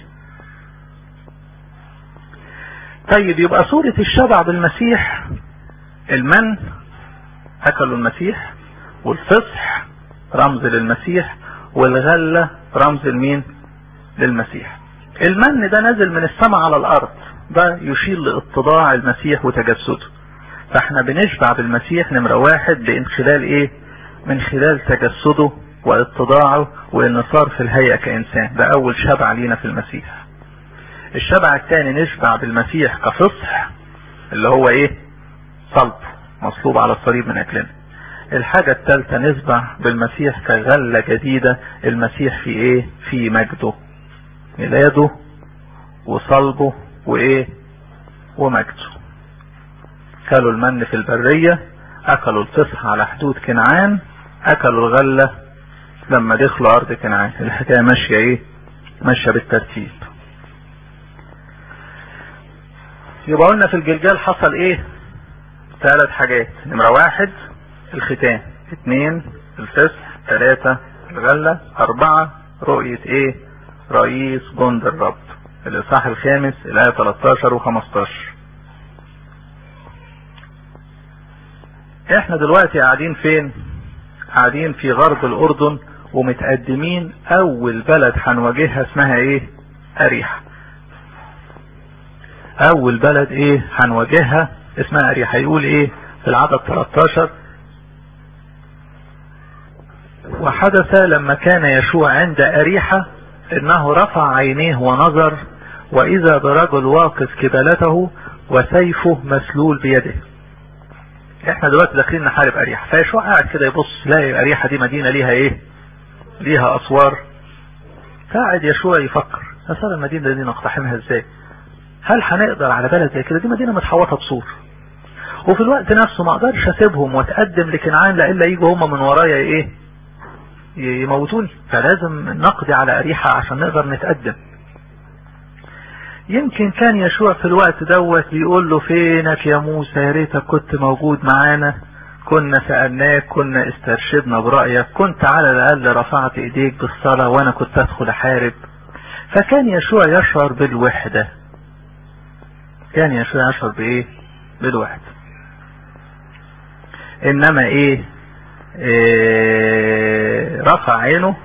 طيب يبقى صورة الشبع بالمسيح المن اكلوا المسيح والفصح رمز للمسيح والغلة رمز لمين للمسيح المن ده نازل من السماء على الارض ده يشير لاتضاع المسيح وتجسده فاحنا بنشبع بالمسيح نمرة واحد من خلال ايه من خلال تجسده واتضاعه وان صار في الهيئة كانسان ده اول شبع لينا في المسيح الشبع الثاني نشبع بالمسيح كفصح اللي هو ايه صلب مصلوب على الصليب من اجلنا الحاجة الثالثة نشبع بالمسيح كغلة جديدة المسيح في ايه في مجده ميلاده وصلبه وايه ومجده اكلوا المن في البرية اكلوا الفصح على حدود كنعان اكلوا الغلة لما دخلوا ارض كنعان الحكاية ماشية ايه ماشية بالترتيب يبقى قلنا في الجلجال حصل ايه ثلاث حاجات نمرة واحد الختان اثنين الفصح ثلاثة الغلة اربعة رؤية ايه رئيس جند الرب الاصحاح الخامس الايه 13 و15 احنا دلوقتي قاعدين فين قاعدين في غرب الاردن ومتقدمين اول بلد هنواجهها اسمها ايه اريحة اول بلد ايه هنواجهها اسمها اريحة يقول ايه في العدد 13 وحدث لما كان يشوع عند اريحة انه رفع عينيه ونظر واذا برجل واقف كبلته وسيفه مسلول بيده احنا دلوقتي داخلين نحارب اريحة فيشوع قاعد كده يبص لاقي اريحة دي مدينة ليها ايه ليها اسوار قاعد يشوع يفكر يا ترى المدينة دي نقتحمها ازاي هل هنقدر على بلد زي كده دي مدينة متحوطة بسور وفي الوقت نفسه ما اقدرش اسيبهم واتقدم لكنعان لإلا يجوا هم من ورايا ايه يموتوني فلازم نقضي على اريحة عشان نقدر نتقدم يمكن كان يشوع في الوقت دوت بيقول له فينك يا موسى يا ريتك كنت موجود معانا كنا سألناك كنا استرشدنا برأيك كنت على الأقل رفعت ايديك بالصلاة وانا كنت ادخل احارب فكان يشوع يشعر بالوحدة كان يشوع يشعر بايه بالوحدة انما ايه, إيه رفع عينه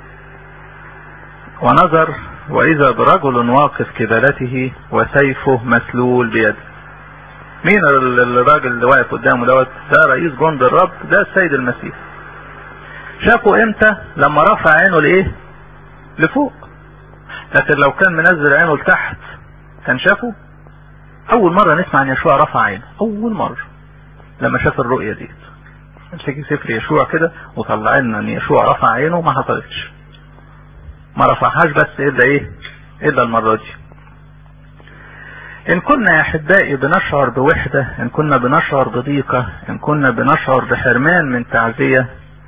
ونظر واذا برجل واقف كبلته وسيفه مسلول بيده مين الراجل اللي واقف قدامه دوت ده رئيس جند الرب ده السيد المسيح شافه امتى لما رفع عينه لايه لفوق لكن لو كان منزل عينه لتحت كان شافه اول مرة نسمع عن يشوع رفع عينه اول مرة لما شاف الرؤية دي امسكي سفر يشوع كده وطلع لنا ان يشوع رفع عينه ما حصلتش ما رفعهاش بس الا ايه الا المرة دي ان كنا يا احبائي بنشعر بوحدة ان كنا بنشعر بضيقة ان كنا بنشعر بحرمان من تعزية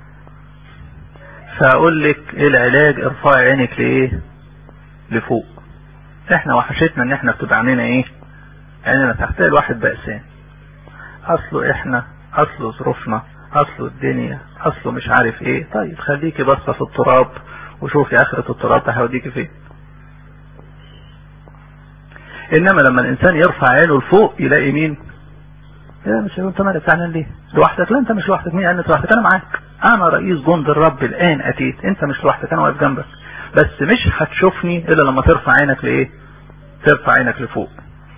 فاقول لك ايه العلاج ارفعي عينك لايه لفوق احنا وحشتنا ان احنا بتبقى عينينا ايه عينينا تحت الواحد بأسان اصله احنا اصله ظروفنا اصله الدنيا اصله مش عارف ايه طيب خليكي بصة في التراب وشوفي اخرة التراب ده هيوديكي فين انما لما الانسان يرفع عينه لفوق يلاقي مين يا مش انت مالك زعلان ليه لوحدك لا انت مش لوحدك مين قال لوحدك انا معاك انا رئيس جند الرب الان اتيت انت مش لوحدك انا واقف جنبك بس مش هتشوفني الا لما ترفع عينك لايه ترفع عينك لفوق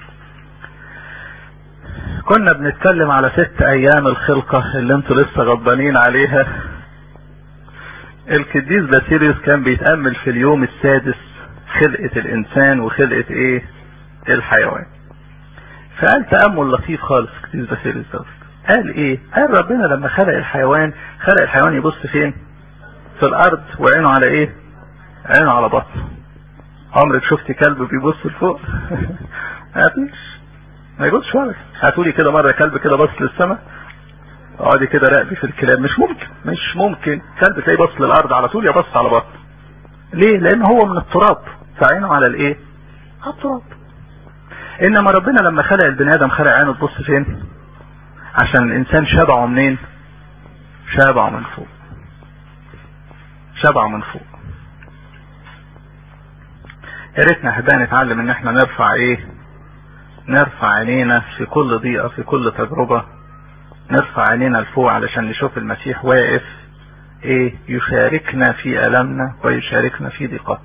كنا بنتكلم على ست ايام الخلقة اللي انتوا لسه غضبانين عليها القديس باسيليوس كان بيتأمل في اليوم السادس خلقة الانسان وخلقة ايه الحيوان فقال تأمل لطيف خالص القديس باسيليوس دوت قال ايه قال ربنا لما خلق الحيوان خلق الحيوان يبص فين في الارض وعينه على ايه عينه على بطنه عمرك شفت كلب بيبص لفوق ما فيش ما يبصش ولا هتقولي كده مره كلب كده بص للسماء اقعدي كده راقبي في الكلاب مش ممكن مش ممكن كلب تلاقيه بص للارض على طول يبص على بطنه ليه لان هو من التراب فعينه على الايه على التراب انما ربنا لما خلق البني ادم خلق عينه تبص فين عشان الانسان شبعه منين شبعه من فوق شبعه من فوق يا ريتنا احبائي نتعلم ان احنا نرفع ايه نرفع عينينا في كل ضيقة في كل تجربة نرفع عينينا لفوق علشان نشوف المسيح واقف ايه يشاركنا في ألمنا ويشاركنا في ضيقتنا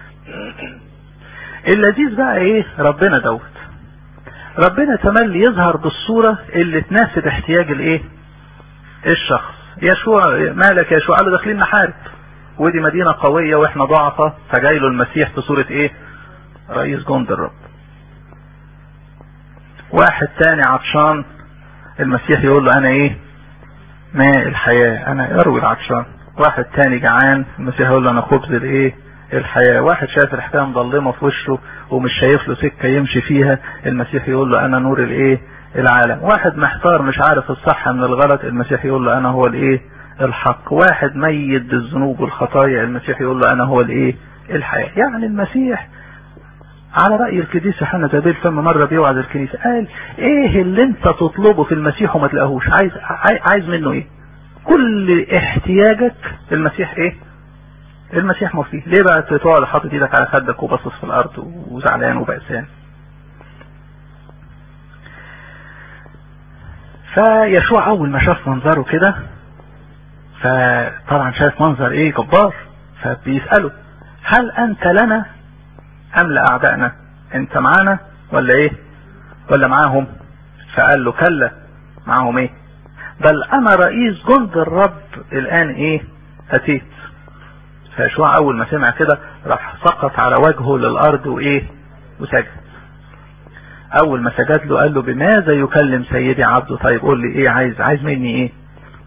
اللذيذ بقى ايه ربنا دوت ربنا تملي يظهر بالصورة اللي تناسب احتياج الايه الشخص يشوع مالك يا يشوع قالوا داخلين نحارب ودي مدينة قوية واحنا ضعفة فجاي له المسيح في صورة ايه رئيس جند الرب واحد تاني عطشان المسيح يقول له انا ايه ماء الحياة انا اروي العطشان واحد تاني جعان المسيح يقول له انا خبز الايه الحياة واحد شايف الحكاية مظلمة في وشه ومش شايف له سكة يمشي فيها المسيح يقول له انا نور الايه العالم واحد محتار مش عارف الصح من الغلط المسيح يقول له انا هو الايه الحق واحد ميت بالذنوب والخطايا المسيح يقول له انا هو الايه الحياة يعني المسيح على رأي القديس يوحنا زابيل فما مرة بيوعظ الكنيسة قال ايه اللي انت تطلبه في المسيح وما تلاقوهوش عايز عايز منه ايه كل احتياجك المسيح ايه المسيح مفيه ليه بقى تقعد حاطط ايدك على خدك وباصص في الارض وزعلان وبأسان فيشوع اول ما شاف منظره كده فطبعا شاف منظر ايه جبار فبيسأله هل انت لنا ام لاعدائنا انت معانا ولا ايه ولا معاهم فقال له كلا معاهم ايه بل انا رئيس جند الرب الان ايه اتيت فيشوع اول ما سمع كده راح سقط على وجهه للارض وايه وسجد اول ما سجد له قال له بماذا يكلم سيدي عبده طيب قول لي ايه عايز عايز مني ايه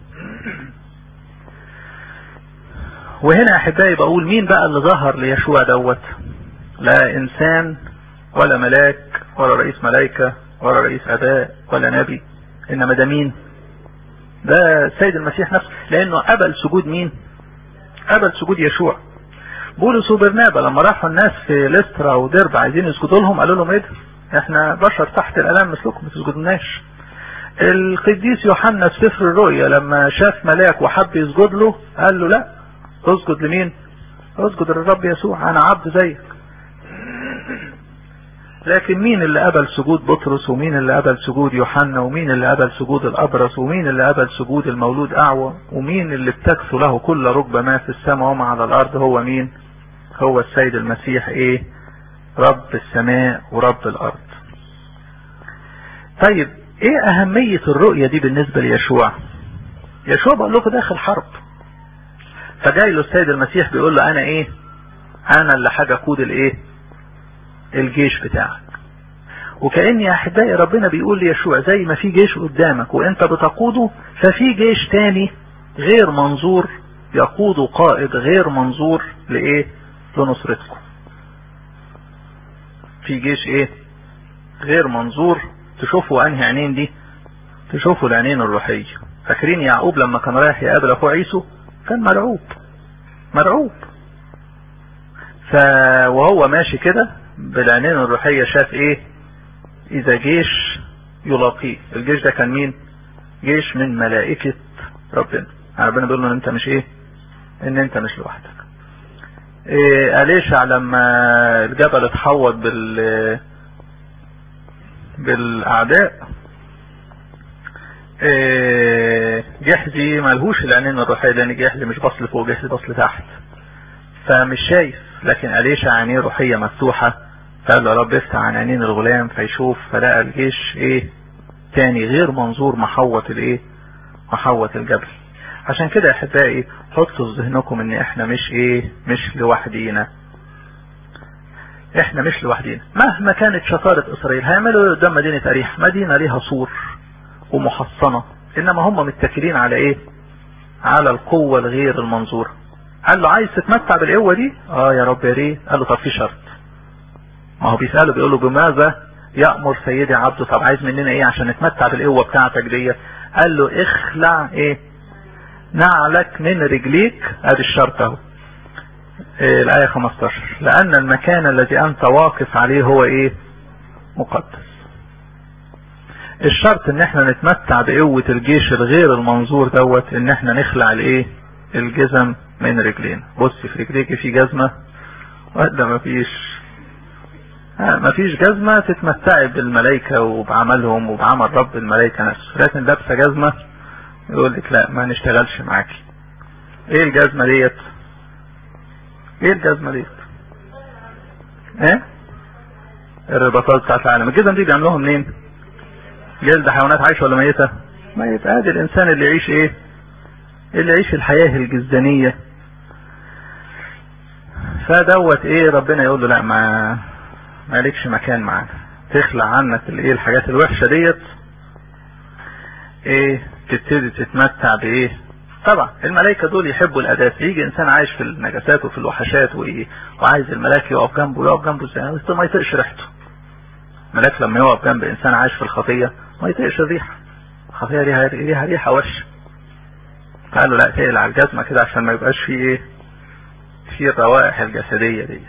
وهنا احبائي بقول مين بقى اللي ظهر ليشوع دوت لا انسان ولا ملاك ولا رئيس ملائكة ولا رئيس اداء ولا نبي انما ده مين ده السيد المسيح نفسه لانه قبل سجود مين قبل سجود يشوع بولس وبرنابا لما راحوا الناس في لسترا ودرب عايزين يسجدوا لهم قالوا لهم ايه ده احنا بشر تحت الالام مثلكم ما تسجدوناش القديس يوحنا في سفر الرؤيا لما شاف ملاك وحب يسجد له قال له لا اسجد لمين اسجد للرب يسوع انا عبد زيك لكن مين اللي قبل سجود بطرس ومين اللي قبل سجود يوحنا ومين اللي قبل سجود الابرص ومين اللي قبل سجود المولود اعوى ومين اللي بتكسو له كل ركبة ما في السماء وما على الارض هو مين هو السيد المسيح ايه رب السماء ورب الارض طيب ايه اهمية الرؤية دي بالنسبة ليشوع يشوع بقول لكم داخل حرب فجاي له السيد المسيح بيقول له انا ايه انا اللي حاجة قود الايه الجيش بتاعك وكأن يا احبائي ربنا بيقول ليشوع زي ما في جيش قدامك وانت بتقوده ففي جيش تاني غير منظور يقود قائد غير منظور لايه لنصرتكم في جيش ايه غير منظور تشوفوا انهي عينين دي تشوفوا العينين الروحية فاكرين يعقوب لما كان رايح يقابل اخوه عيسو كان مرعوب مرعوب ف وهو ماشي كده بالعينين الروحية شاف ايه اذا جيش يلاقيه الجيش ده كان مين جيش من ملائكة ربنا يعني ربنا بيقول له ان انت مش ايه ان انت مش لوحدك إيه أليشع لما الجبل اتحوط بال بالأعداء إيه جحزي ملهوش العينين الروحية لأن جحزي مش بصل فوق جحزي بصل تحت فمش شايف لكن أليشع عينيه روحية مفتوحة فقال له يا رب افتح عن عينين الغلام فيشوف فلقى الجيش ايه تاني غير منظور محوط الايه محوط الجبل عشان كده يا احبائي حطوا في ذهنكم ان احنا مش ايه مش لوحدينا احنا مش لوحدينا مهما كانت شطارة اسرائيل هيعملوا ايه قدام مدينة اريح مدينة ليها سور ومحصنة انما هم متكلين على ايه على القوة الغير المنظورة قال له عايز تتمتع بالقوة دي اه يا رب يا ريت قال له طب في شرط ما هو بيسأله بيقول له بماذا يأمر سيدي عبده طب عايز مننا ايه عشان نتمتع بالقوة بتاعتك دي قال له اخلع ايه نعلك من رجليك ادي الشرط اهو إيه الآية 15 لأن المكان الذي أنت واقف عليه هو إيه مقدس الشرط ان احنا نتمتع بقوة الجيش الغير المنظور دوت ان احنا نخلع الايه الجزم من رجلين بص في رجليك في جزمة ولا مفيش مفيش جزمة تتمتعي بالملائكة وبعملهم وبعمل رب الملائكة نفسه لكن لابسة جزمة يقول لك لا ما نشتغلش معاكي ايه الجزمة ديت ايه الجزمة ديت ايه الرباطات بتاعت العالم الجزم دي بيعملوها منين جلد حيوانات عايشة ولا ميتة ميتة ادي الانسان اللي يعيش ايه اللي يعيش الحياة الجزدانية فدوت ايه ربنا يقول له لا ما مالكش مكان معانا تخلع عنك الايه الحاجات الوحشة ديت ايه تبتدي تتمتع بايه طبعا الملائكة دول يحبوا الاداة يجي انسان عايش في النجاسات وفي الوحشات وايه وعايز الملاك يقف جنبه يقف جنبه ازاي ما يطقش ريحته الملاك لما يقف جنب انسان عايش في الخطية ما يطقش الريحة الخطية ليها ليها ريحة وحشة قال له لا تقلع الجزمة كده عشان ما يبقاش فيه ايه في الروائح الجسدية دي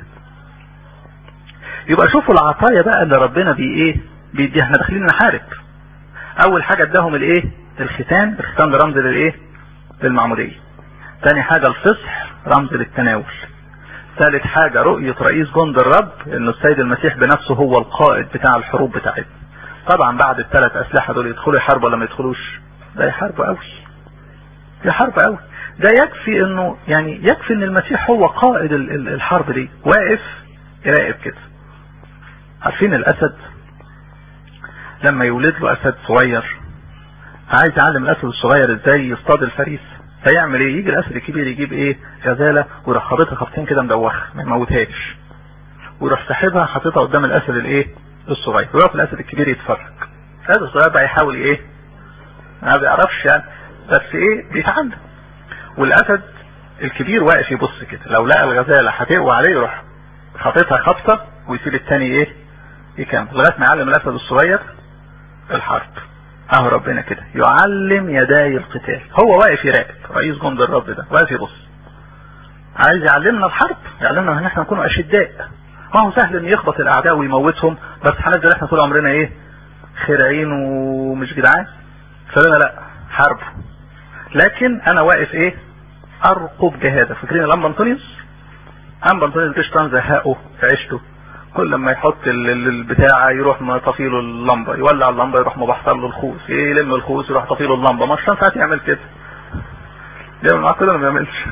يبقى شوفوا العطايا بقى اللي ربنا بي ايه بيدي احنا داخلين نحارب اول حاجة اداهم الايه الختان الختان ده رمز للايه للمعمودية تاني حاجة الفصح رمز للتناول ثالث حاجة رؤية رئيس جند الرب انه السيد المسيح بنفسه هو القائد بتاع الحروب بتاعتنا طبعا بعد الثلاث اسلحة دول يدخلوا يحاربوا ولا ما يدخلوش ده يحاربوا قوي يحارب قوي ده يكفي انه يعني يكفي ان المسيح هو قائد الحرب دي واقف يراقب كده عارفين الاسد لما يولد له اسد صغير عايز يعلم الاسد الصغير ازاي يصطاد الفريس فيعمل ايه يجي الاسد الكبير يجيب ايه غزاله ويروح خابطها خبطين كده مدوخه ما يموتهاش ويروح ساحبها حاططها قدام الاسد الايه الصغير ويقف الاسد الكبير يتفرج الاسد الصغير بقى يحاول ايه ما بيعرفش يعني بس ايه بيتعلم والاسد الكبير واقف يبص كده لو لقى الغزاله هتقوى عليه يروح خاططها خبطه ويسيب التاني ايه يكمل لغايه ما يعلم الاسد الصغير الحرب اهو ربنا كده يعلم يداي القتال هو واقف يراقب رئيس جند الرب ده واقف يبص عايز يعلمنا الحرب يعلمنا ان احنا نكون اشداء ما هو سهل ان يخبط الاعداء ويموتهم بس هنفضل احنا طول عمرنا ايه خرعين ومش جدعان فلنا لا حرب لكن انا واقف ايه ارقب جهاده فاكرين الانبا انطونيوس انبا انطونيوس جيش طن زهقه في عيشته كل ما يحط البتاع يروح مطفي له اللمبه يولع اللمبه يروح مبحثر له الخوص يلم الخوص يروح طفي له اللمبه ما الشمس ساعات يعمل كده يعمل معاه كده ما بيعملش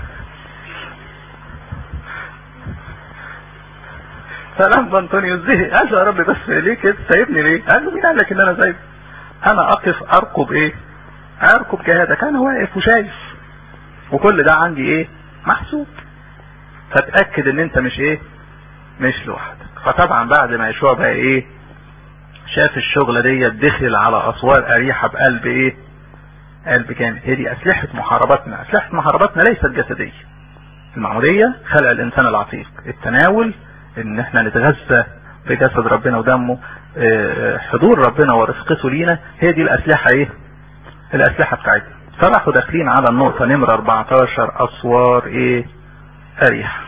فلما انطونيوس زهق قال له يا رب بس ليه كده سايبني ليه؟ قال له مين قال لك ان انا سايب؟ انا اقف ارقب ايه؟ اركب جهادك انا واقف وشايف وكل ده عندي ايه محسوب فتأكد ان انت مش ايه مش لوحدك فطبعا بعد ما يشوع بقى ايه شاف الشغلة دي دخل على اسوار اريحة بقلب ايه قلب جامد هي دي اسلحة محاربتنا اسلحة محاربتنا ليست جسدية المعمودية خلق الانسان العتيق التناول ان احنا نتغذى بجسد ربنا ودمه حضور ربنا ورفقته لينا هي دي الاسلحة ايه الاسلحة بتاعتنا فراحوا داخلين على النقطة نمرة 14 اسوار ايه اريح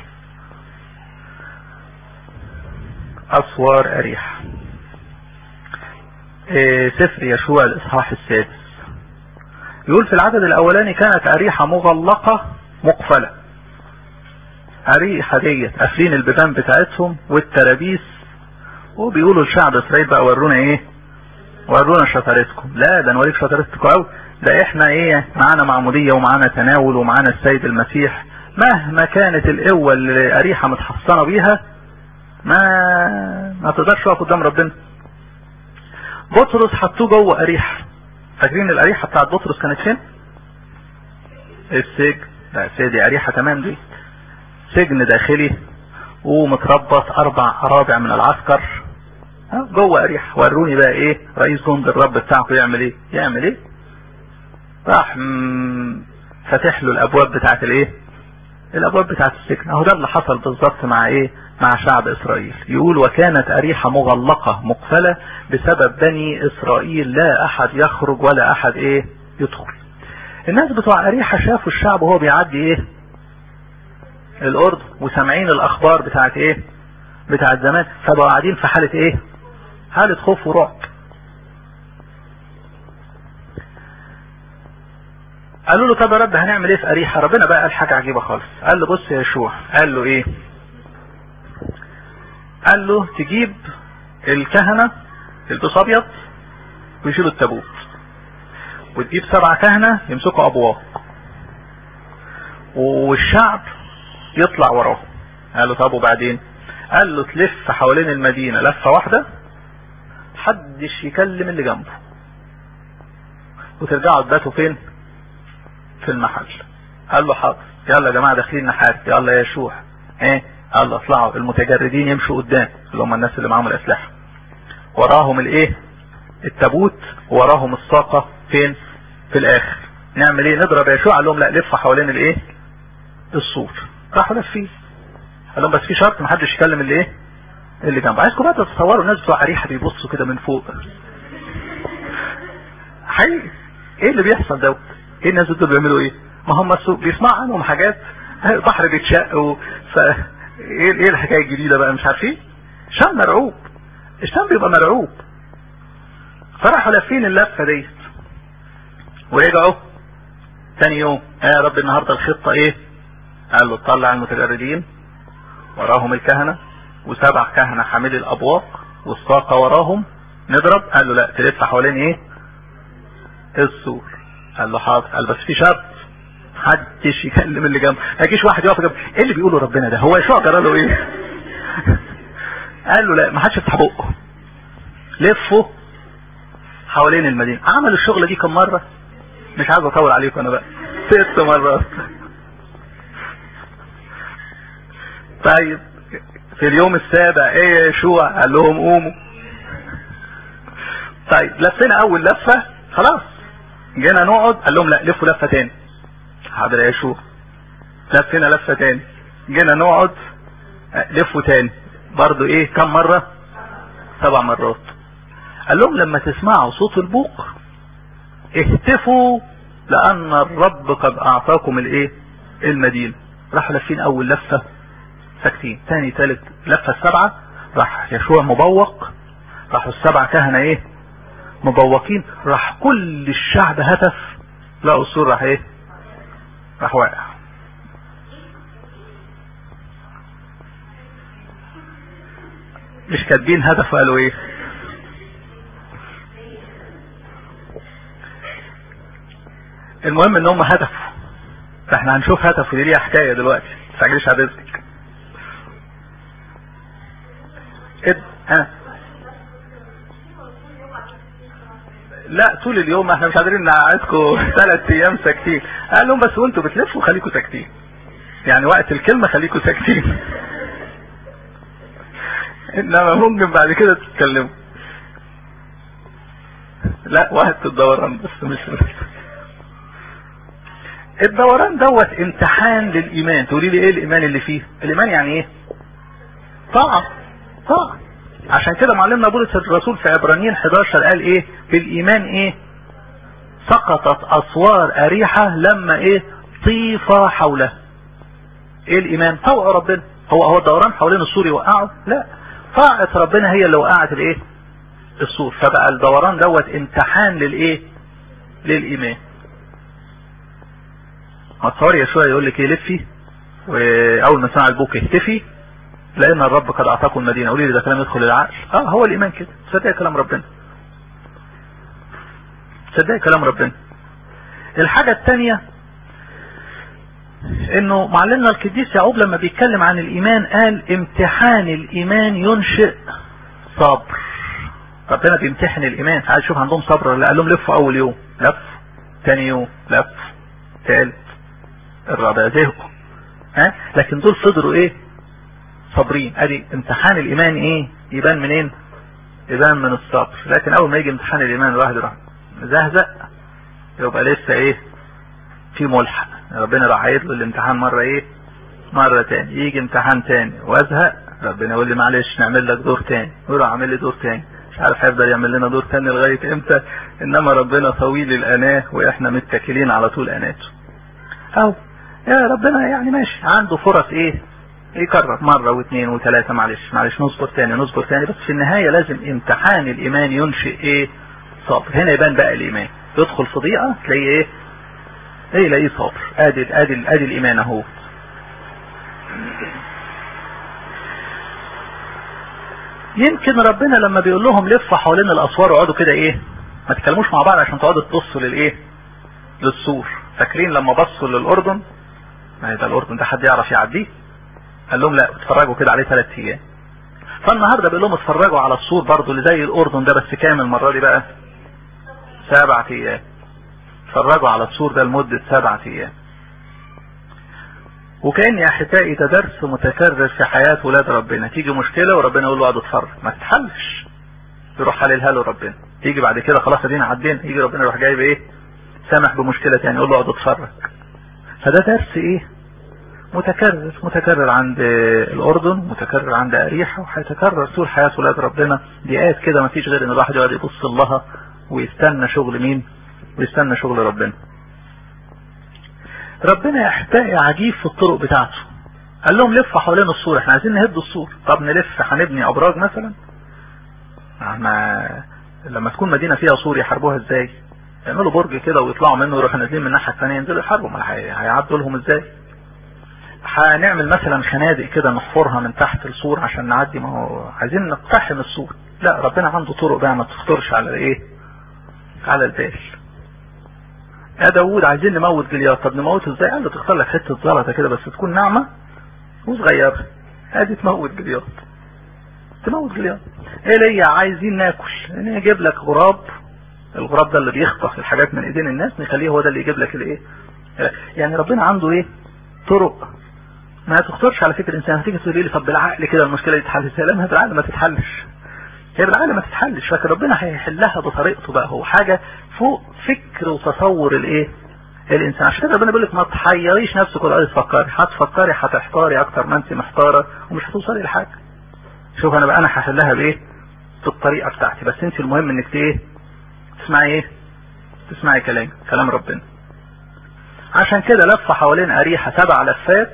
اسوار اريح إيه سفر يشوع الاصحاح السادس يقول في العدد الاولاني كانت اريحة مغلقة مقفلة اريحة ديت قافلين البيبان بتاعتهم والترابيس وبيقولوا لشعب اسرائيل بقى ورونا ايه ورونا شطارتكم لا ده نوريك شطارتكم قوي ده احنا ايه معانا معمودية ومعانا تناول ومعانا السيد المسيح مهما كانت القوة اللي اريحة متحصنة بيها ما ما تقدرش تقف قدام ربنا بطرس حطوه جوه اريحة فاكرين الاريحة بتاعت بطرس كانت فين السجن لا سيدي اريحة تمام دي سجن داخلي ومتربط اربع ارابع من العسكر جوه اريحة وروني بقى ايه رئيس جند الرب بتاعكم يعمل ايه يعمل ايه راح فاتح له الابواب بتاعت الايه الابواب بتاعت السجن اهو ده اللي حصل بالظبط مع ايه مع شعب اسرائيل يقول وكانت اريحة مغلقة مقفلة بسبب بني اسرائيل لا احد يخرج ولا احد ايه يدخل الناس بتوع اريحة شافوا الشعب وهو بيعدي ايه الاردن وسامعين الاخبار بتاعت ايه بتاعت زمان فبقوا قاعدين في حالة ايه حالة خوف ورعب قالوا له طب يا رب هنعمل ايه في اريحة ربنا بقى قال حاجة عجيبة خالص قال له بص يا يشوع قال له ايه قال له تجيب الكهنة يلبسوا ابيض ويشيلوا التابوت وتجيب سبع كهنة يمسكوا ابواق والشعب يطلع وراه قال له طب وبعدين قال له تلف حوالين المدينة لفة واحدة محدش يكلم اللي جنبه وترجعوا تباتوا فين في المحل قال له حاضر يلا يا جماعة داخلين نحارب يلا يا يشوع ايه قال له اطلعوا المتجردين يمشوا قدام اللي هم الناس اللي معاهم الاسلحة وراهم الايه التابوت وراهم الساقة فين في الاخر نعمل ايه نضرب يا يشوع قال لهم لا لفوا حوالين الايه السور راحوا لفين قال لهم بس في شرط محدش يكلم اللي ايه اللي جنبه عايزكم بقى تتصوروا الناس بتوع اريحه بيبصوا كده من فوق حقيقي ايه اللي بيحصل دوت ايه الناس دول بيعملوا ايه ما هم بيسمعوا عنهم حاجات البحر بيتشق و... ف ايه ايه الحكايه الجديده بقى مش عارفين شام مرعوب الشام بيبقى مرعوب فراحوا لافين اللفه ديت ورجعوا تاني يوم آه يا رب النهارده الخطه ايه قال له اطلع المتجردين وراهم الكهنه وسبع كهنه حاملي الابواق والساقه وراهم نضرب قال له لا تلف حوالين ايه السور قال له حاضر قال بس في شرط محدش يكلم اللي جنبه ما يجيش واحد يقف جنبه ايه اللي بيقوله ربنا ده هو يشوع جرى له ايه قال له لا ما حدش يفتح بقه لفوا حوالين المدينه عمل الشغله دي كم مره مش عايز اطول عليكم انا بقى ست مرات طيب في اليوم السابع ايه يا يشوع قال لهم قوموا طيب لفينا اول لفه خلاص جينا نقعد قال لهم لا لفوا لفه تاني حاضر يا يشوع لفينا لفه تاني جينا نقعد لفوا تاني برضو ايه كم مره سبع مرات قال لهم لما تسمعوا صوت البوق اهتفوا لان الرب قد اعطاكم الايه المدينه راحوا لفين اول لفه ساكتين تاني تالت لفه السبعه راح يشوع مبوق راحوا السبع كهنه ايه مبوقين راح كل الشعب هتف لقوا السور راح ايه راح واقع مش كاتبين هدف وقالوا ايه المهم ان هم هدفوا فاحنا هنشوف هدف ودي ليها حكايه دلوقتي ما تستعجلش على رزقك اد ها لا طول اليوم احنا مش قادرين نقعدكم ثلاث ايام ساكتين قال لهم بس وانتوا بتلفوا خليكم ساكتين يعني وقت الكلمه خليكم ساكتين انما ممكن بعد كده تتكلموا لا وقت الدوران بس مش الدوران دوت امتحان للايمان تقولي لي ايه الايمان اللي فيه الايمان يعني ايه طاعه طاعه عشان كده معلمنا بولس الرسول في عبرانيين 11 قال ايه بالايمان ايه سقطت اسوار اريحة لما ايه طيف حوله ايه الايمان طوع ربنا هو هو الدوران حوالين السور يوقعه لا طاعة ربنا هي اللي وقعت الايه السور فبقى الدوران دوت امتحان للايه للايمان ما تصوري شويه يقول لك ايه لفي واول ما سمع البوك اهتفي لان الرب قد اعطاكم المدينه قولي لي ده كلام يدخل العقل اه هو الايمان كده صدق كلام ربنا صدق كلام ربنا الحاجه الثانيه انه معلمنا القديس يعقوب لما بيتكلم عن الايمان قال امتحان الايمان ينشئ صبر ربنا بيمتحن الايمان عايز اشوف عندهم صبر ولا قال لهم لفوا اول يوم لف ثاني يوم لف ثالث الرابع زهقوا ها لكن دول فضلوا ايه صابرين ادي امتحان الايمان ايه يبان منين يبان من الصبر لكن اول ما يجي امتحان الايمان الواحد يروح زهزق يبقى لسه ايه في ملحق ربنا راح عايد له الامتحان مرة ايه مرة تاني يجي امتحان تاني وازهق ربنا يقول لي معلش نعمل لك دور تاني يروح عامل لي دور تاني مش عارف هيفضل يعمل لنا دور تاني لغاية امتى انما ربنا طويل الاناه واحنا متكلين على طول اناته او يا ربنا يعني ماشي عنده فرص ايه يكرر مرة واثنين وثلاثة معلش معلش نصبر تاني نصبر تاني بس في النهاية لازم امتحان الايمان ينشئ ايه صبر هنا يبان بقى الايمان يدخل في ضيقة تلاقيه ايه ايه يلاقيه صبر ادي ادي ادي الايمان اهو يمكن ربنا لما بيقول لهم لفوا حوالين الاسوار وقعدوا كده ايه ما تتكلموش مع بعض عشان تقعدوا تبصوا للايه للسور فاكرين لما بصوا للاردن ما ده الاردن ده حد يعرف يعديه قال لهم لا اتفرجوا كده عليه ثلاث ايام فالنهارده بيقول لهم اتفرجوا على السور برضو اللي زي الاردن ده بس كام المره دي بقى سبعة ايام اتفرجوا على السور ده لمدة سبعة ايام وكان يا احبائي ده درس متكرر في حياة ولاد ربنا تيجي مشكلة وربنا يقول له اقعد اتفرج ما تتحلش يروح حللها له ربنا يجي بعد كده خلاص ادينا عدينا يجي ربنا يروح جايب ايه سامح بمشكلة تاني يقول له اقعد اتفرج فده درس ايه متكرر متكرر عند الاردن متكرر عند اريحة وهيتكرر طول حياة ولاد ربنا دقات كده ما فيش غير ان الواحد يقعد يبص لها ويستنى شغل مين ويستنى شغل ربنا ربنا يحتاج عجيب في الطرق بتاعته قال لهم لفوا حوالين السور احنا عايزين نهد السور طب نلف هنبني ابراج مثلا ما لما تكون مدينة فيها سور يحاربوها ازاي يعملوا برج كده ويطلعوا منه ويروحوا نازلين من الناحية الثانية ينزلوا يحاربوا ما هيعدوا لهم ازاي هنعمل مثلا خنادق كده نحفرها من تحت السور عشان نعدي ما هو عايزين نقتحم السور لا ربنا عنده طرق بقى ما تخطرش على ايه على البال يا داوود عايزين نموت جليات طب نموت ازاي قال له تختار لك حته زلطه كده بس تكون ناعمه وصغيره ادي تموت جليات تموت جليات ايه ليا عايزين ناكل يعني يجيب لك غراب الغراب ده اللي بيخطف الحاجات من ايدين الناس نخليه هو ده اللي يجيب لك الايه يعني ربنا عنده ايه طرق ما تختارش على فكره الانسان هتيجي تقول لي طب بالعقل كده المشكله دي تتحل ازاي لا بالعقل ما تتحلش هي بالعقل ما تتحلش لكن ربنا هيحلها بطريقته بقى هو حاجة فوق فكر وتصور الايه الانسان عشان كده ربنا بيقول لك ما تحيريش نفسك ولا تفكري هتفكري هتحتاري اكتر ما انت محتارة ومش هتوصلي لحاجة شوف انا بقى انا هحلها بايه بالطريقة بتاعتي بس انت المهم انك ايه تسمعي ايه تسمعي كلام كلام ربنا عشان كده لف حوالين اريحة سبع لفات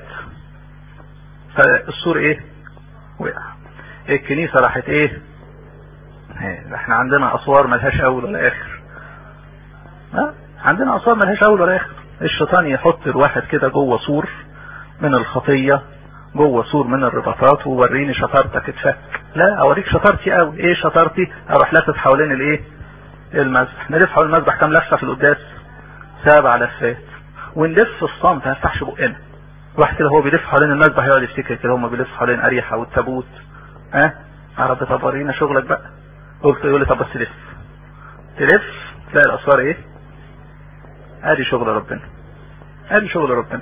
فالسور ايه وقع الكنيسة راحت ايه احنا عندنا اسوار ملهاش اول ولا اخر ها عندنا اسوار ملهاش اول ولا اخر الشيطان يحط الواحد كده جوه سور من الخطية جوه سور من الرباطات ووريني شطارتك اتفك لا اوريك شطارتي قوي ايه شطارتي اروح لافف حوالين الايه المسبح نلف حوالين المسبح كام لفه في القداس سبع لفات ونلف الصمت ما نفتحش بقنا واحد كده هو بيلف حوالين المسبح يقعد يفتكر كده هم بيلفوا حوالين اريحه والتابوت ها أه؟ رب طب ورينا شغلك بقى قلت يقول لي طب بس لف تلف تلاقي الاسوار ايه ادي شغل ربنا ادي شغل ربنا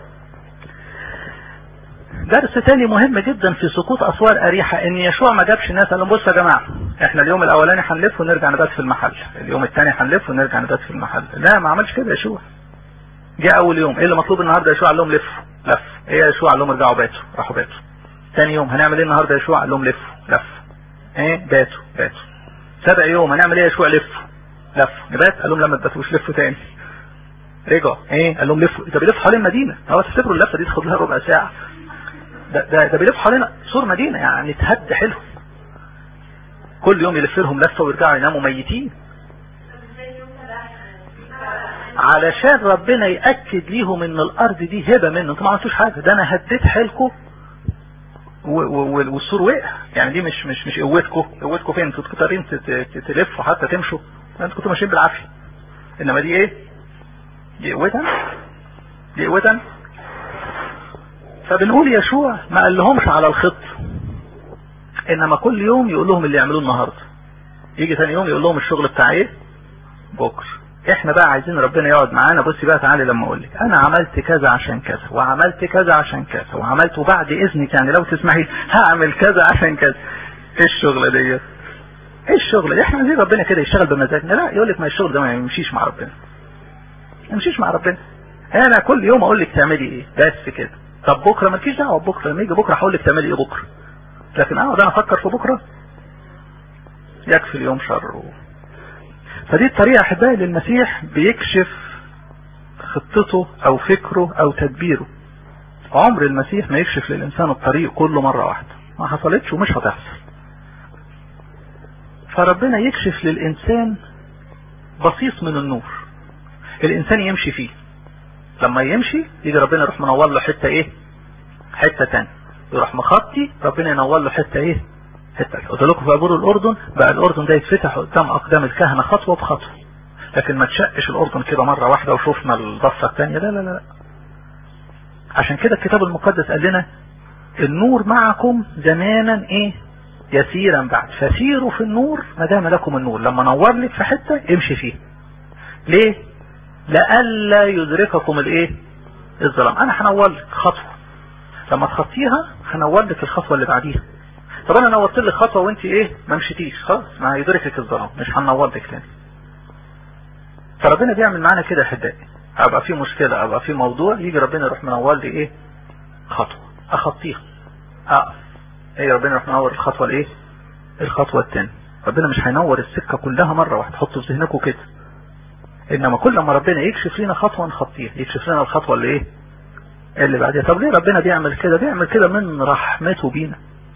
درس تاني مهم جدا في سقوط اسوار اريحة ان يشوع ما جابش الناس قال لهم بصوا يا جماعة احنا اليوم الاولاني هنلف ونرجع نبات في المحل اليوم الثاني هنلف ونرجع نبات في المحل لا ما عملش كده يشوع جاء اول يوم ايه اللي مطلوب النهارده يشوع قال لهم لفوا لف ايه يا يشوع قال لهم ارجعوا باتوا راحوا باتوا ثاني يوم هنعمل ايه النهارده يشوع قال لهم لفوا لف ايه باتوا باتوا سبع يوم هنعمل ايه يا يشوع لفوا لف نبات قال لهم لا ما تباتوش لفوا تاني رجعوا ايه قال لهم لفوا ده بيلف حوالين المدينه هو تفتكروا اللفه دي تاخد لها ربع ساعه ده ده, ده بيلف حوالين سور مدينه يعني تهد حلو كل يوم يلف لهم لفه ويرجعوا يناموا ميتين علشان ربنا يأكد ليهم ان الارض دي هبة منه انتوا ما عملتوش حاجة ده انا هديت حيلكم والسور وقع يعني دي مش مش مش قوتكم قوتكم فين انتوا كنتوا قادرين تلفوا حتى تمشوا انتوا كنتوا ماشيين بالعافيه انما دي ايه دي قوتها دي قوتها فبنقول يشوع ما قال لهمش على الخط انما كل يوم يقول لهم اللي يعملوه النهارده يجي ثاني يوم يقول لهم الشغل بتاع ايه بكره احنا بقى عايزين ربنا يقعد معانا بصي بقى تعالي لما اقول لك انا عملت كذا عشان كذا وعملت كذا عشان كذا وعملت وبعد اذنك يعني لو تسمحي هعمل كذا عشان كذا ايه الشغله ديت ايه الشغل ده احنا عايزين ربنا كده يشتغل بمزاجنا لا يقول لك ما الشغل ده ما يمشيش مع ربنا ما يمشيش مع ربنا انا كل يوم اقول لك تعملي ايه بس كده طب بكره مالكيش دعوه بكره لما يجي بكره هقول لك تعملي ايه بكره لكن اقعد انا افكر في بكره يكفي اليوم شر فدي الطريقه احبائي للمسيح بيكشف خطته او فكره او تدبيره عمر المسيح ما يكشف للانسان الطريق كله مره واحده ما حصلتش ومش هتحصل فربنا يكشف للإنسان بسيط من النور الإنسان يمشي فيه لما يمشي يجي ربنا يروح منور له حتة إيه حتة تانية يروح مخطي ربنا ينور له حتة إيه حتة قلت لكم في عبور الأردن بقى الأردن ده يتفتح قدام أقدام الكهنة خطوة بخطوة لكن ما تشقش الأردن كده مرة واحدة وشوفنا الضفة الثانية لا لا لا عشان كده الكتاب المقدس قال لنا النور معكم زمانا ايه يسيرا بعد فسيروا في النور ما دام لكم النور لما نور لك في حته امشي فيه ليه لئلا يدرككم الايه الظلام انا هنور لك خطوه لما تخطيها هنور لك الخطوه اللي بعديها طب انا نورت لك خطوه وانت ايه ما مشيتيش خلاص ما هيدركك الظلام مش هنور لك تاني فربنا بيعمل معانا كده احبائي ابقى في مشكله ابقى في موضوع يجي ربنا يروح منور لي ايه خطوه اخطيها اقف ايه ربنا يروح منور الخطوه الايه الخطوه الثانيه ربنا مش هينور السكه كلها مره واحده حطوا في ذهنكم كده انما كل ما ربنا يكشف لنا خطوه نخطيها يكشف لنا الخطوه اللي ايه اللي بعدها طب ليه ربنا بيعمل كده بيعمل كده من رحمته بينا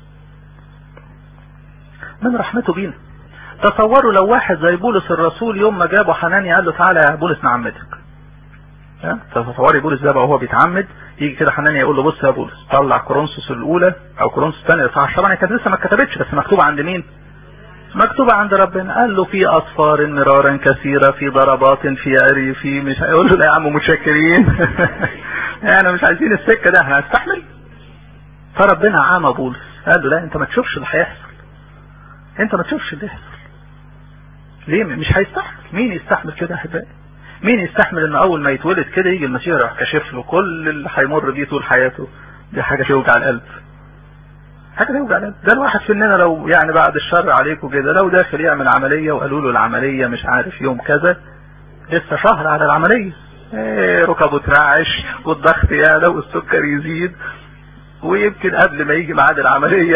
من رحمته بينا تصوروا لو واحد زي بولس الرسول يوم ما جابه حناني قال له تعالى يا بولس نعمدك تصوري بولس ده بقى وهو بيتعمد يجي كده حنانيا يقول له بص يا بولس طلع كورنثوس الاولى او كورنثوس الثانيه صح طبعا كانت لسه ما اتكتبتش بس مكتوبه عند مين؟ مكتوبه عند ربنا قال له في اصفار مرارا كثيره في ضربات في عري في مش يقول له لا يا عم متشكرين احنا مش عايزين السكه ده احنا هنستحمل فربنا عامى بولس قال له لا انت ما تشوفش اللي هيحصل انت ما تشوفش اللي هيحصل ليه مش هيستحمل مين يستحمل كده يا احبائي مين يستحمل ان اول ما يتولد كده يجي المسيح يروح كاشف له كل اللي هيمر بيه طول حياته دي حاجه توجع القلب حاجه توجع القلب ده الواحد فينا لو يعني بعد الشر عليكم كده لو داخل يعمل عمليه وقالوا له العمليه مش عارف يوم كذا لسه شهر على العمليه ايه ركبه ترعش والضغط يعلى والسكر يزيد ويمكن قبل ما يجي ميعاد العمليه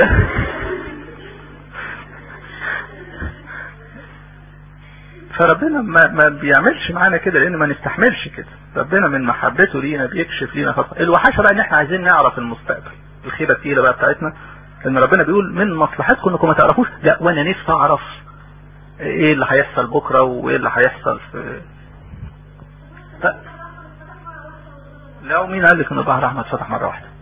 فربنا ما, ما بيعملش معانا كده لان ما نستحملش كده ربنا من محبته لينا بيكشف لينا خطأ الوحشه بقى ان احنا عايزين نعرف المستقبل الخيبه التقيله بقى بتاعتنا ان ربنا بيقول من مصلحتكم انكم ما تعرفوش لا وانا نفسي اعرف ايه اللي هيحصل بكره وايه اللي هيحصل في ف... لو مين قال لك ان البحر احمر اتفتح مره واحده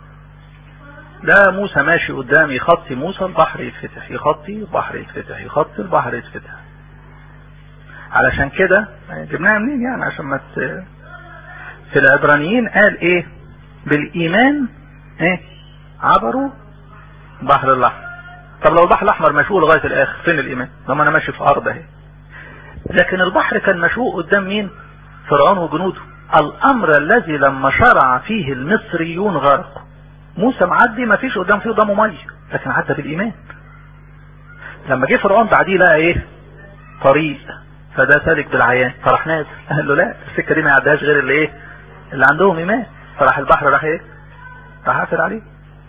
ده موسى ماشي قدام يخطي موسى البحر يتفتح يخطي البحر يتفتح يخطي البحر يتفتح علشان كده جبناها منين يعني عشان ما ت... في العبرانيين قال ايه بالايمان ايه عبروا بحر الاحمر طب لو البحر الاحمر مشقوق لغايه الاخر فين الايمان لما انا ماشي في ارض اهي لكن البحر كان مشقوق قدام مين فرعون وجنوده الامر الذي لما شرع فيه المصريون غرقوا موسى معدي ما فيش قدام فيه قدامه ميه لكن عدى بالايمان لما جه فرعون بعديه لقى ايه طريق فده سالك بالعيان فراح نازل قال له لا السكه دي ما يعديهاش غير اللي ايه اللي عندهم ايمان فراح البحر راح ايه راح قافل عليه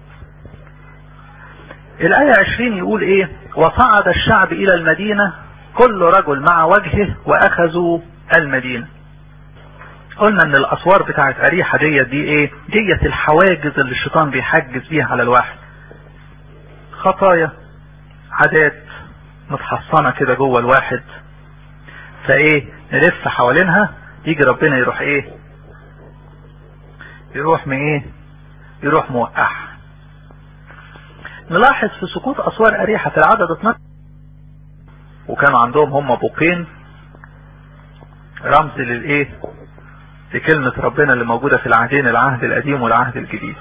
الآية 20 يقول ايه وصعد الشعب الى المدينة كل رجل مع وجهه واخذوا المدينة قلنا ان الاسوار بتاعت اريحة ديت دي ايه ديت الحواجز اللي الشيطان بيحجز بيها على الواحد خطايا عادات متحصنة كده جوه الواحد فايه نلف حوالينها يجي ربنا يروح ايه يروح من ايه يروح موقعها نلاحظ في سقوط اسوار اريحة في العدد 12 وكانوا عندهم هم بوقين رمز للايه لكلمة ربنا اللي موجودة في العهدين العهد القديم والعهد الجديد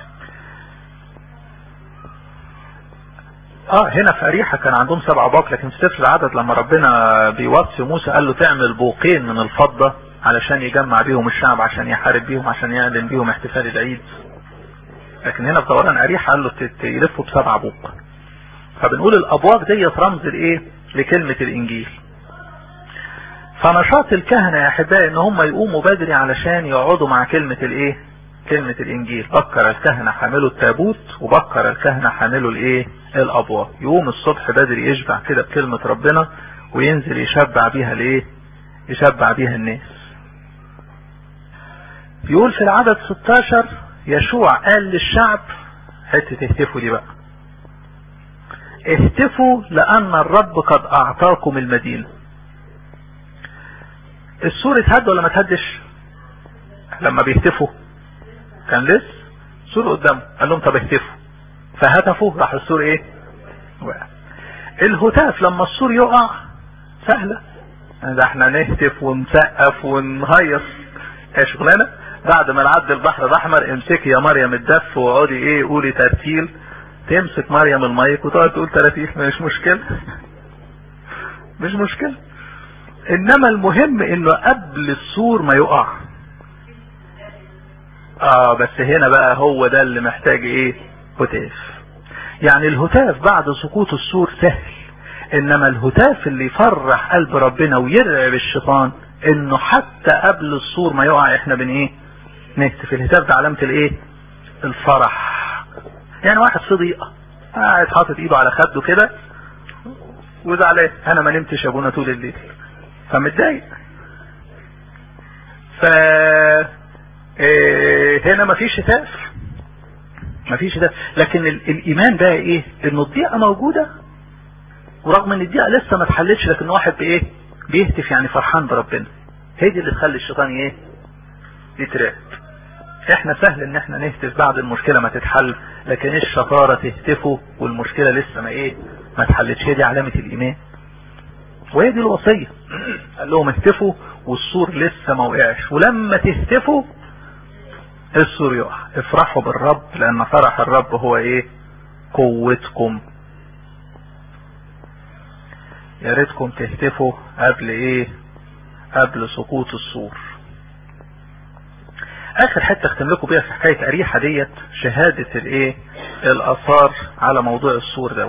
اه هنا في اريحة كان عندهم سبع باق لكن في سفر العدد لما ربنا بيوصي موسى قال له تعمل بوقين من الفضة علشان يجمع بيهم الشعب عشان يحارب بيهم عشان يعلن بيهم احتفال العيد لكن هنا في دوران اريحة قال له يلفوا بسبع بوق فبنقول الابواق ديت رمز لايه لكلمة الانجيل فنشاط الكهنة يا احبائي ان هم يقوموا بدري علشان يقعدوا مع كلمة الايه كلمة الانجيل بكر الكهنة حاملوا التابوت وبكر الكهنة حاملوا الايه الابواق يقوم الصبح بدري يشبع كده بكلمة ربنا وينزل يشبع بيها الايه يشبع بيها الناس يقول في العدد 16 يشوع قال للشعب حتة اهتفوا دي بقى اهتفوا لان الرب قد اعطاكم المدينة السور اتهد ولا ما اتهدش لما بيهتفوا كان لسه سور قدامه قال لهم طب اهتفوا فهتفوا راح السور ايه وقع الهتاف لما السور يقع سهلة ده احنا نهتف ونسقف ونهيص ايه شغلانة بعد ما نعدي البحر الاحمر امسكي يا مريم الدف واقعدي ايه قولي ترتيل تمسك مريم المايك وتقعد تقول تراتيل مش مشكلة مش مشكلة انما المهم انه قبل السور ما يقع اه بس هنا بقى هو ده اللي محتاج ايه هتاف يعني الهتاف بعد سقوط السور سهل انما الهتاف اللي يفرح قلب ربنا ويرعب الشيطان انه حتى قبل السور ما يقع احنا بن ايه نهتف الهتاف ده علامة الايه الفرح يعني واحد صديقة قاعد حاطط ايده على خده كده وزعلان انا ما نمتش يا ابونا طول الليل فمتضايق ف إيه هنا مفيش هتاف مفيش هتاف لكن الايمان بقى ايه انه الضيقه موجوده ورغم ان الضيقه لسه ما اتحلتش لكن واحد بايه بيهتف يعني فرحان بربنا هي دي اللي تخلي الشيطان ايه يترعب احنا سهل ان احنا نهتف بعد المشكله ما تتحل لكن الشطاره تهتفوا والمشكله لسه ما ايه ما اتحلتش هي دي علامه الايمان وهي دي الوصيه قال لهم اهتفوا والسور لسه ما وقعش ولما تهتفوا السور يقع افرحوا بالرب لان فرح الرب هو ايه قوتكم يا ريتكم تهتفوا قبل ايه قبل سقوط السور اخر حته اختم لكم بيها في حكايه اريحه ديت شهاده الايه الاثار على موضوع السور دوت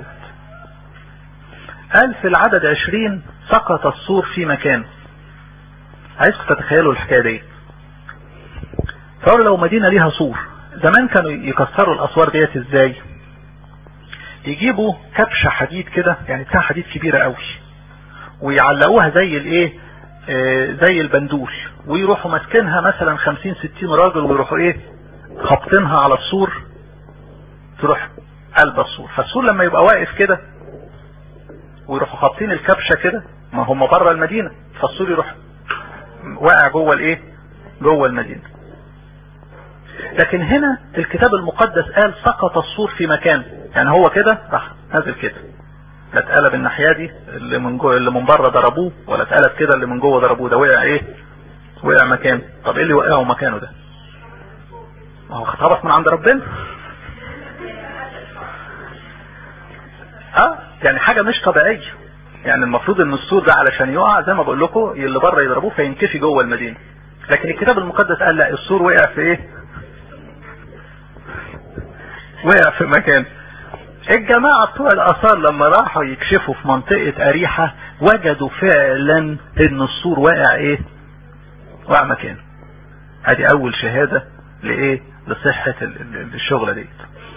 قال في العدد عشرين سقط السور في مكانه عايزكم تتخيلوا الحكايه دي فقالوا لو مدينه ليها سور زمان كانوا يكسروا الاسوار ديت ازاي يجيبوا كبشه حديد كده يعني بتاع حديد كبيره قوي ويعلقوها زي الايه آه زي البندول ويروحوا ماسكينها مثلا 50 60 راجل ويروحوا ايه خابطينها على السور تروح قلب السور فالسور لما يبقى واقف كده ويروحوا خابطين الكبشه كده ما هم بره المدينه فالسور يروح واقع جوه الايه جوه المدينه لكن هنا الكتاب المقدس قال سقط السور في مكان يعني هو كده راح نازل كده لا اتقلب الناحيه دي اللي من جوه اللي من بره ضربوه ولا اتقلب كده اللي من جوه ضربوه ده وقع ايه وقع مكانه طب ايه اللي وقعه مكانه ده ما هو خطبت من عند ربنا اه يعني حاجه مش طبيعيه يعني المفروض ان السور ده علشان يقع زي ما بقول لكم اللي بره يضربوه فينكفي جوه المدينه لكن الكتاب المقدس قال لا السور وقع في ايه وقع في مكان الجماعة بتوع الآثار لما راحوا يكشفوا في منطقة أريحة وجدوا فعلا إن السور واقع إيه؟ واقع مكانه. ادي أول شهادة لإيه؟ لصحة الشغلة ديت.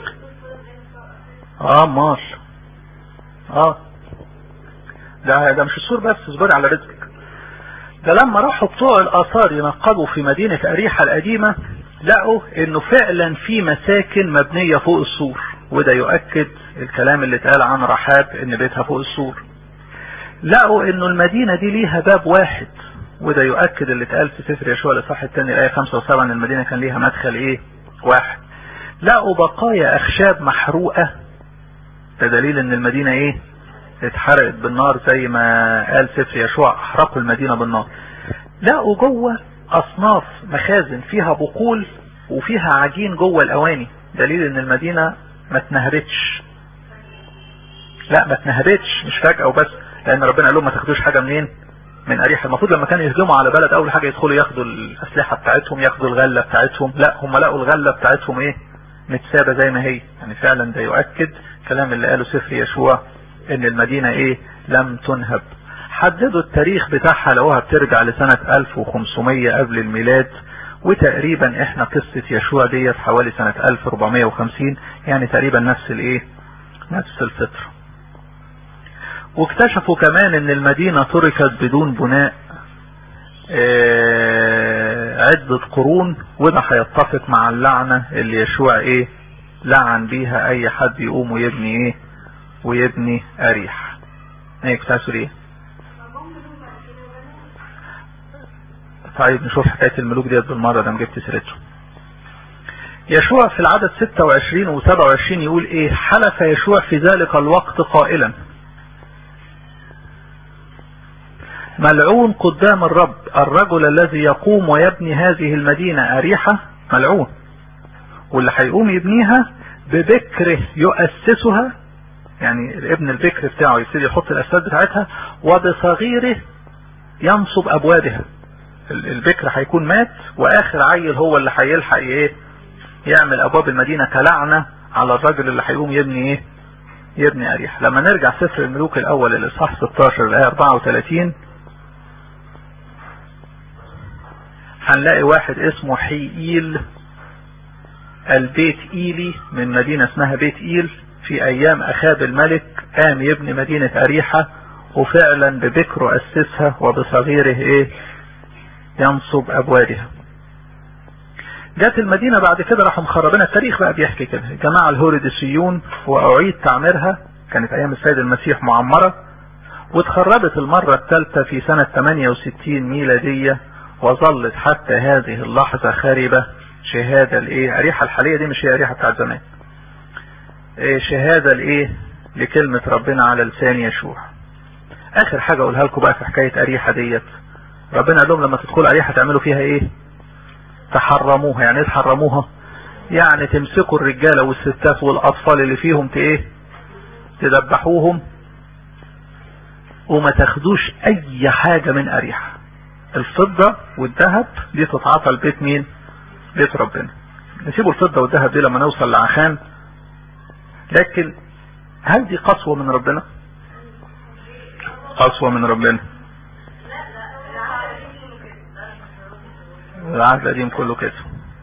آه مال. آه. ده ده مش السور بس اصبري على رزقك. ده لما راحوا بتوع الآثار ينقبوا في مدينة أريحة القديمة لقوا إنه فعلا في مساكن مبنية فوق السور. وده يؤكد الكلام اللي اتقال عن رحاب ان بيتها فوق السور لقوا انه المدينة دي ليها باب واحد وده يؤكد اللي اتقال في سفر يشوع الاصحاح الثاني الايه 5 و7 ان المدينه كان ليها مدخل ايه واحد لقوا بقايا اخشاب محروقه ده دليل ان المدينه ايه اتحرقت بالنار زي ما قال سفر يشوع احرقوا المدينه بالنار لقوا جوه اصناف مخازن فيها بقول وفيها عجين جوه الاواني دليل ان المدينه ما اتنهبتش لا ما اتنهبتش مش فجأة وبس لان ربنا قال لهم ما تاخدوش حاجة منين من اريحة المفروض لما كانوا يهجموا على بلد اول حاجة يدخلوا ياخدوا الاسلحة بتاعتهم ياخدوا الغلة بتاعتهم لا هم لقوا الغلة بتاعتهم ايه متسابة زي ما هي يعني فعلا ده يؤكد كلام اللي قاله سفر يشوع ان المدينة ايه لم تنهب حددوا التاريخ بتاعها لقوها بترجع لسنة 1500 قبل الميلاد وتقريبا احنا قصة يشوع ديت حوالي سنة 1450 يعني تقريبا نفس الايه نفس الفترة واكتشفوا كمان ان المدينة تركت بدون بناء اه عدة قرون وده هيتفق مع اللعنة اللي يشوع ايه لعن بيها اي حد يقوم ويبني ايه ويبني اريح ايه كنت عايز ايه طيب نشوف حكاية الملوك ديت بالمرة ده جبت سيرته يشوع في العدد 26 و 27 يقول ايه حلف يشوع في ذلك الوقت قائلا ملعون قدام الرب الرجل الذي يقوم ويبني هذه المدينة أريحة ملعون واللي هيقوم يبنيها ببكره يؤسسها يعني الابن البكر بتاعه يبتدي يحط الأساس بتاعتها وبصغيره ينصب أبوابها البكر هيكون مات واخر عيل هو اللي هيلحق ايه يعمل ابواب المدينة كلعنة على الراجل اللي هيقوم يبني ايه يبني اريح لما نرجع سفر الملوك الاول الاصحاح 16 الايه 34 هنلاقي واحد اسمه حيئيل البيت ايلي من مدينة اسمها بيت ايل في ايام اخاب الملك قام يبني مدينة اريحة وفعلا ببكره اسسها وبصغيره ايه ينصب ابوابها جت المدينة بعد كده راحوا مخربينها التاريخ بقى بيحكي كده الجماعة الهوردسيون واعيد تعميرها كانت ايام السيد المسيح معمرة واتخربت المرة الثالثة في سنة 68 ميلادية وظلت حتى هذه اللحظة خاربة شهادة الايه اريحة الحالية دي مش هي اريحة بتاعت زمان إيه شهادة الايه لكلمة ربنا على لسان يشوع اخر حاجة اقولها لكم بقى في حكاية اريحة ديت ربنا قال لهم لما تدخلوا اريحة تعملوا فيها ايه تحرموها يعني ايه تحرموها يعني تمسكوا الرجالة والستات والاطفال اللي فيهم ايه تذبحوهم وما تاخدوش اي حاجة من اريحة الفضة والذهب دي تتعاطى البيت مين بيت ربنا نسيبوا الفضة والذهب دي لما نوصل لعخان لكن هل دي قسوة من ربنا قسوة من ربنا العهد القديم كله كده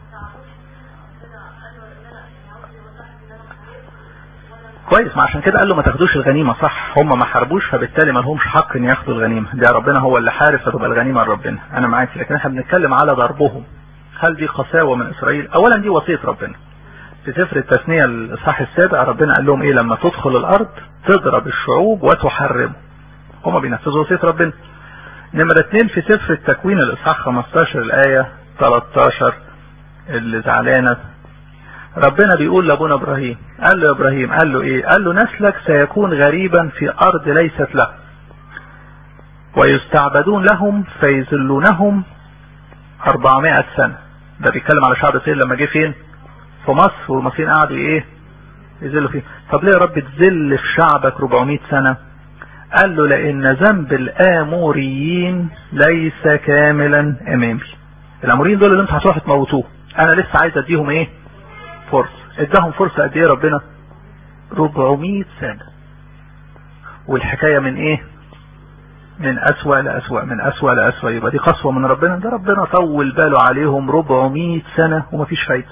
كويس ما عشان كده قال له ما تاخدوش الغنيمة صح هم ما حاربوش فبالتالي ما لهمش حق ان ياخدوا الغنيمة ده ربنا هو اللي حارب فتبقى الغنيمة لربنا انا معاك لكن احنا بنتكلم على ضربهم هل دي قساوة من اسرائيل اولا دي وصية ربنا في سفر التثنية الاصحاح السابع ربنا قال لهم ايه لما تدخل الارض تضرب الشعوب وتحرمه هم بينفذوا وصية ربنا نمرة اتنين في سفر التكوين الاصحاح 15 الاية 13 اللي زعلانة ربنا بيقول لابونا ابراهيم قال له يا ابراهيم قال له ايه قال له نسلك سيكون غريبا في ارض ليست له ويستعبدون لهم فيذلونهم 400 سنة ده بيتكلم على شعب اسرائيل لما جه فين في مصر والمصريين قعدوا ايه يذلوا فيه طب ليه يا رب تذل في شعبك 400 سنة قال له لان ذنب الاموريين ليس كاملا امامي الاموريين دول اللي انتوا هتروحوا تموتوه انا لسه عايز اديهم ايه فرصة اداهم فرصة قد ايه ربنا 400 سنة والحكاية من ايه من اسوأ لاسوأ من اسوأ لاسوأ يبقى دي قسوة من ربنا ده ربنا طول باله عليهم 400 سنة ومفيش فايدة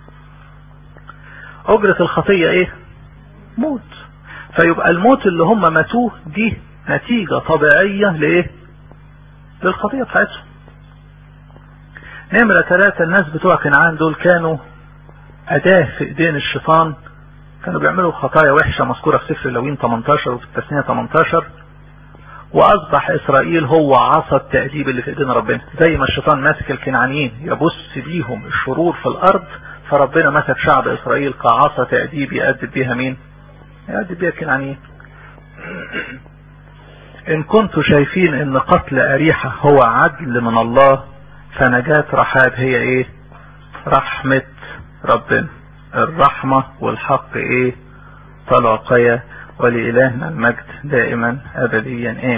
اجرة الخطية ايه موت فيبقى الموت اللي هم ماتوه دي نتيجة طبيعية لايه للخطية بتاعتهم نمرة ثلاثة الناس بتوع كنعان دول كانوا أداة في إيدين الشيطان كانوا بيعملوا خطايا وحشة مذكورة في سفر اللوين 18 وفي التثنية 18 واصبح اسرائيل هو عصا التأديب اللي في ايدينا ربنا زي ما الشيطان ماسك الكنعانيين يبص بيهم الشرور في الارض فربنا مسك شعب اسرائيل كعصا تأديب يأدب بيها مين يأدب بيها الكنعانيين ان كنتوا شايفين ان قتل اريحة هو عدل من الله فنجاة رحاب هي ايه رحمة ربنا الرحمة والحق ايه تلاقيا ولإلهنا المجد دائما ابديا امين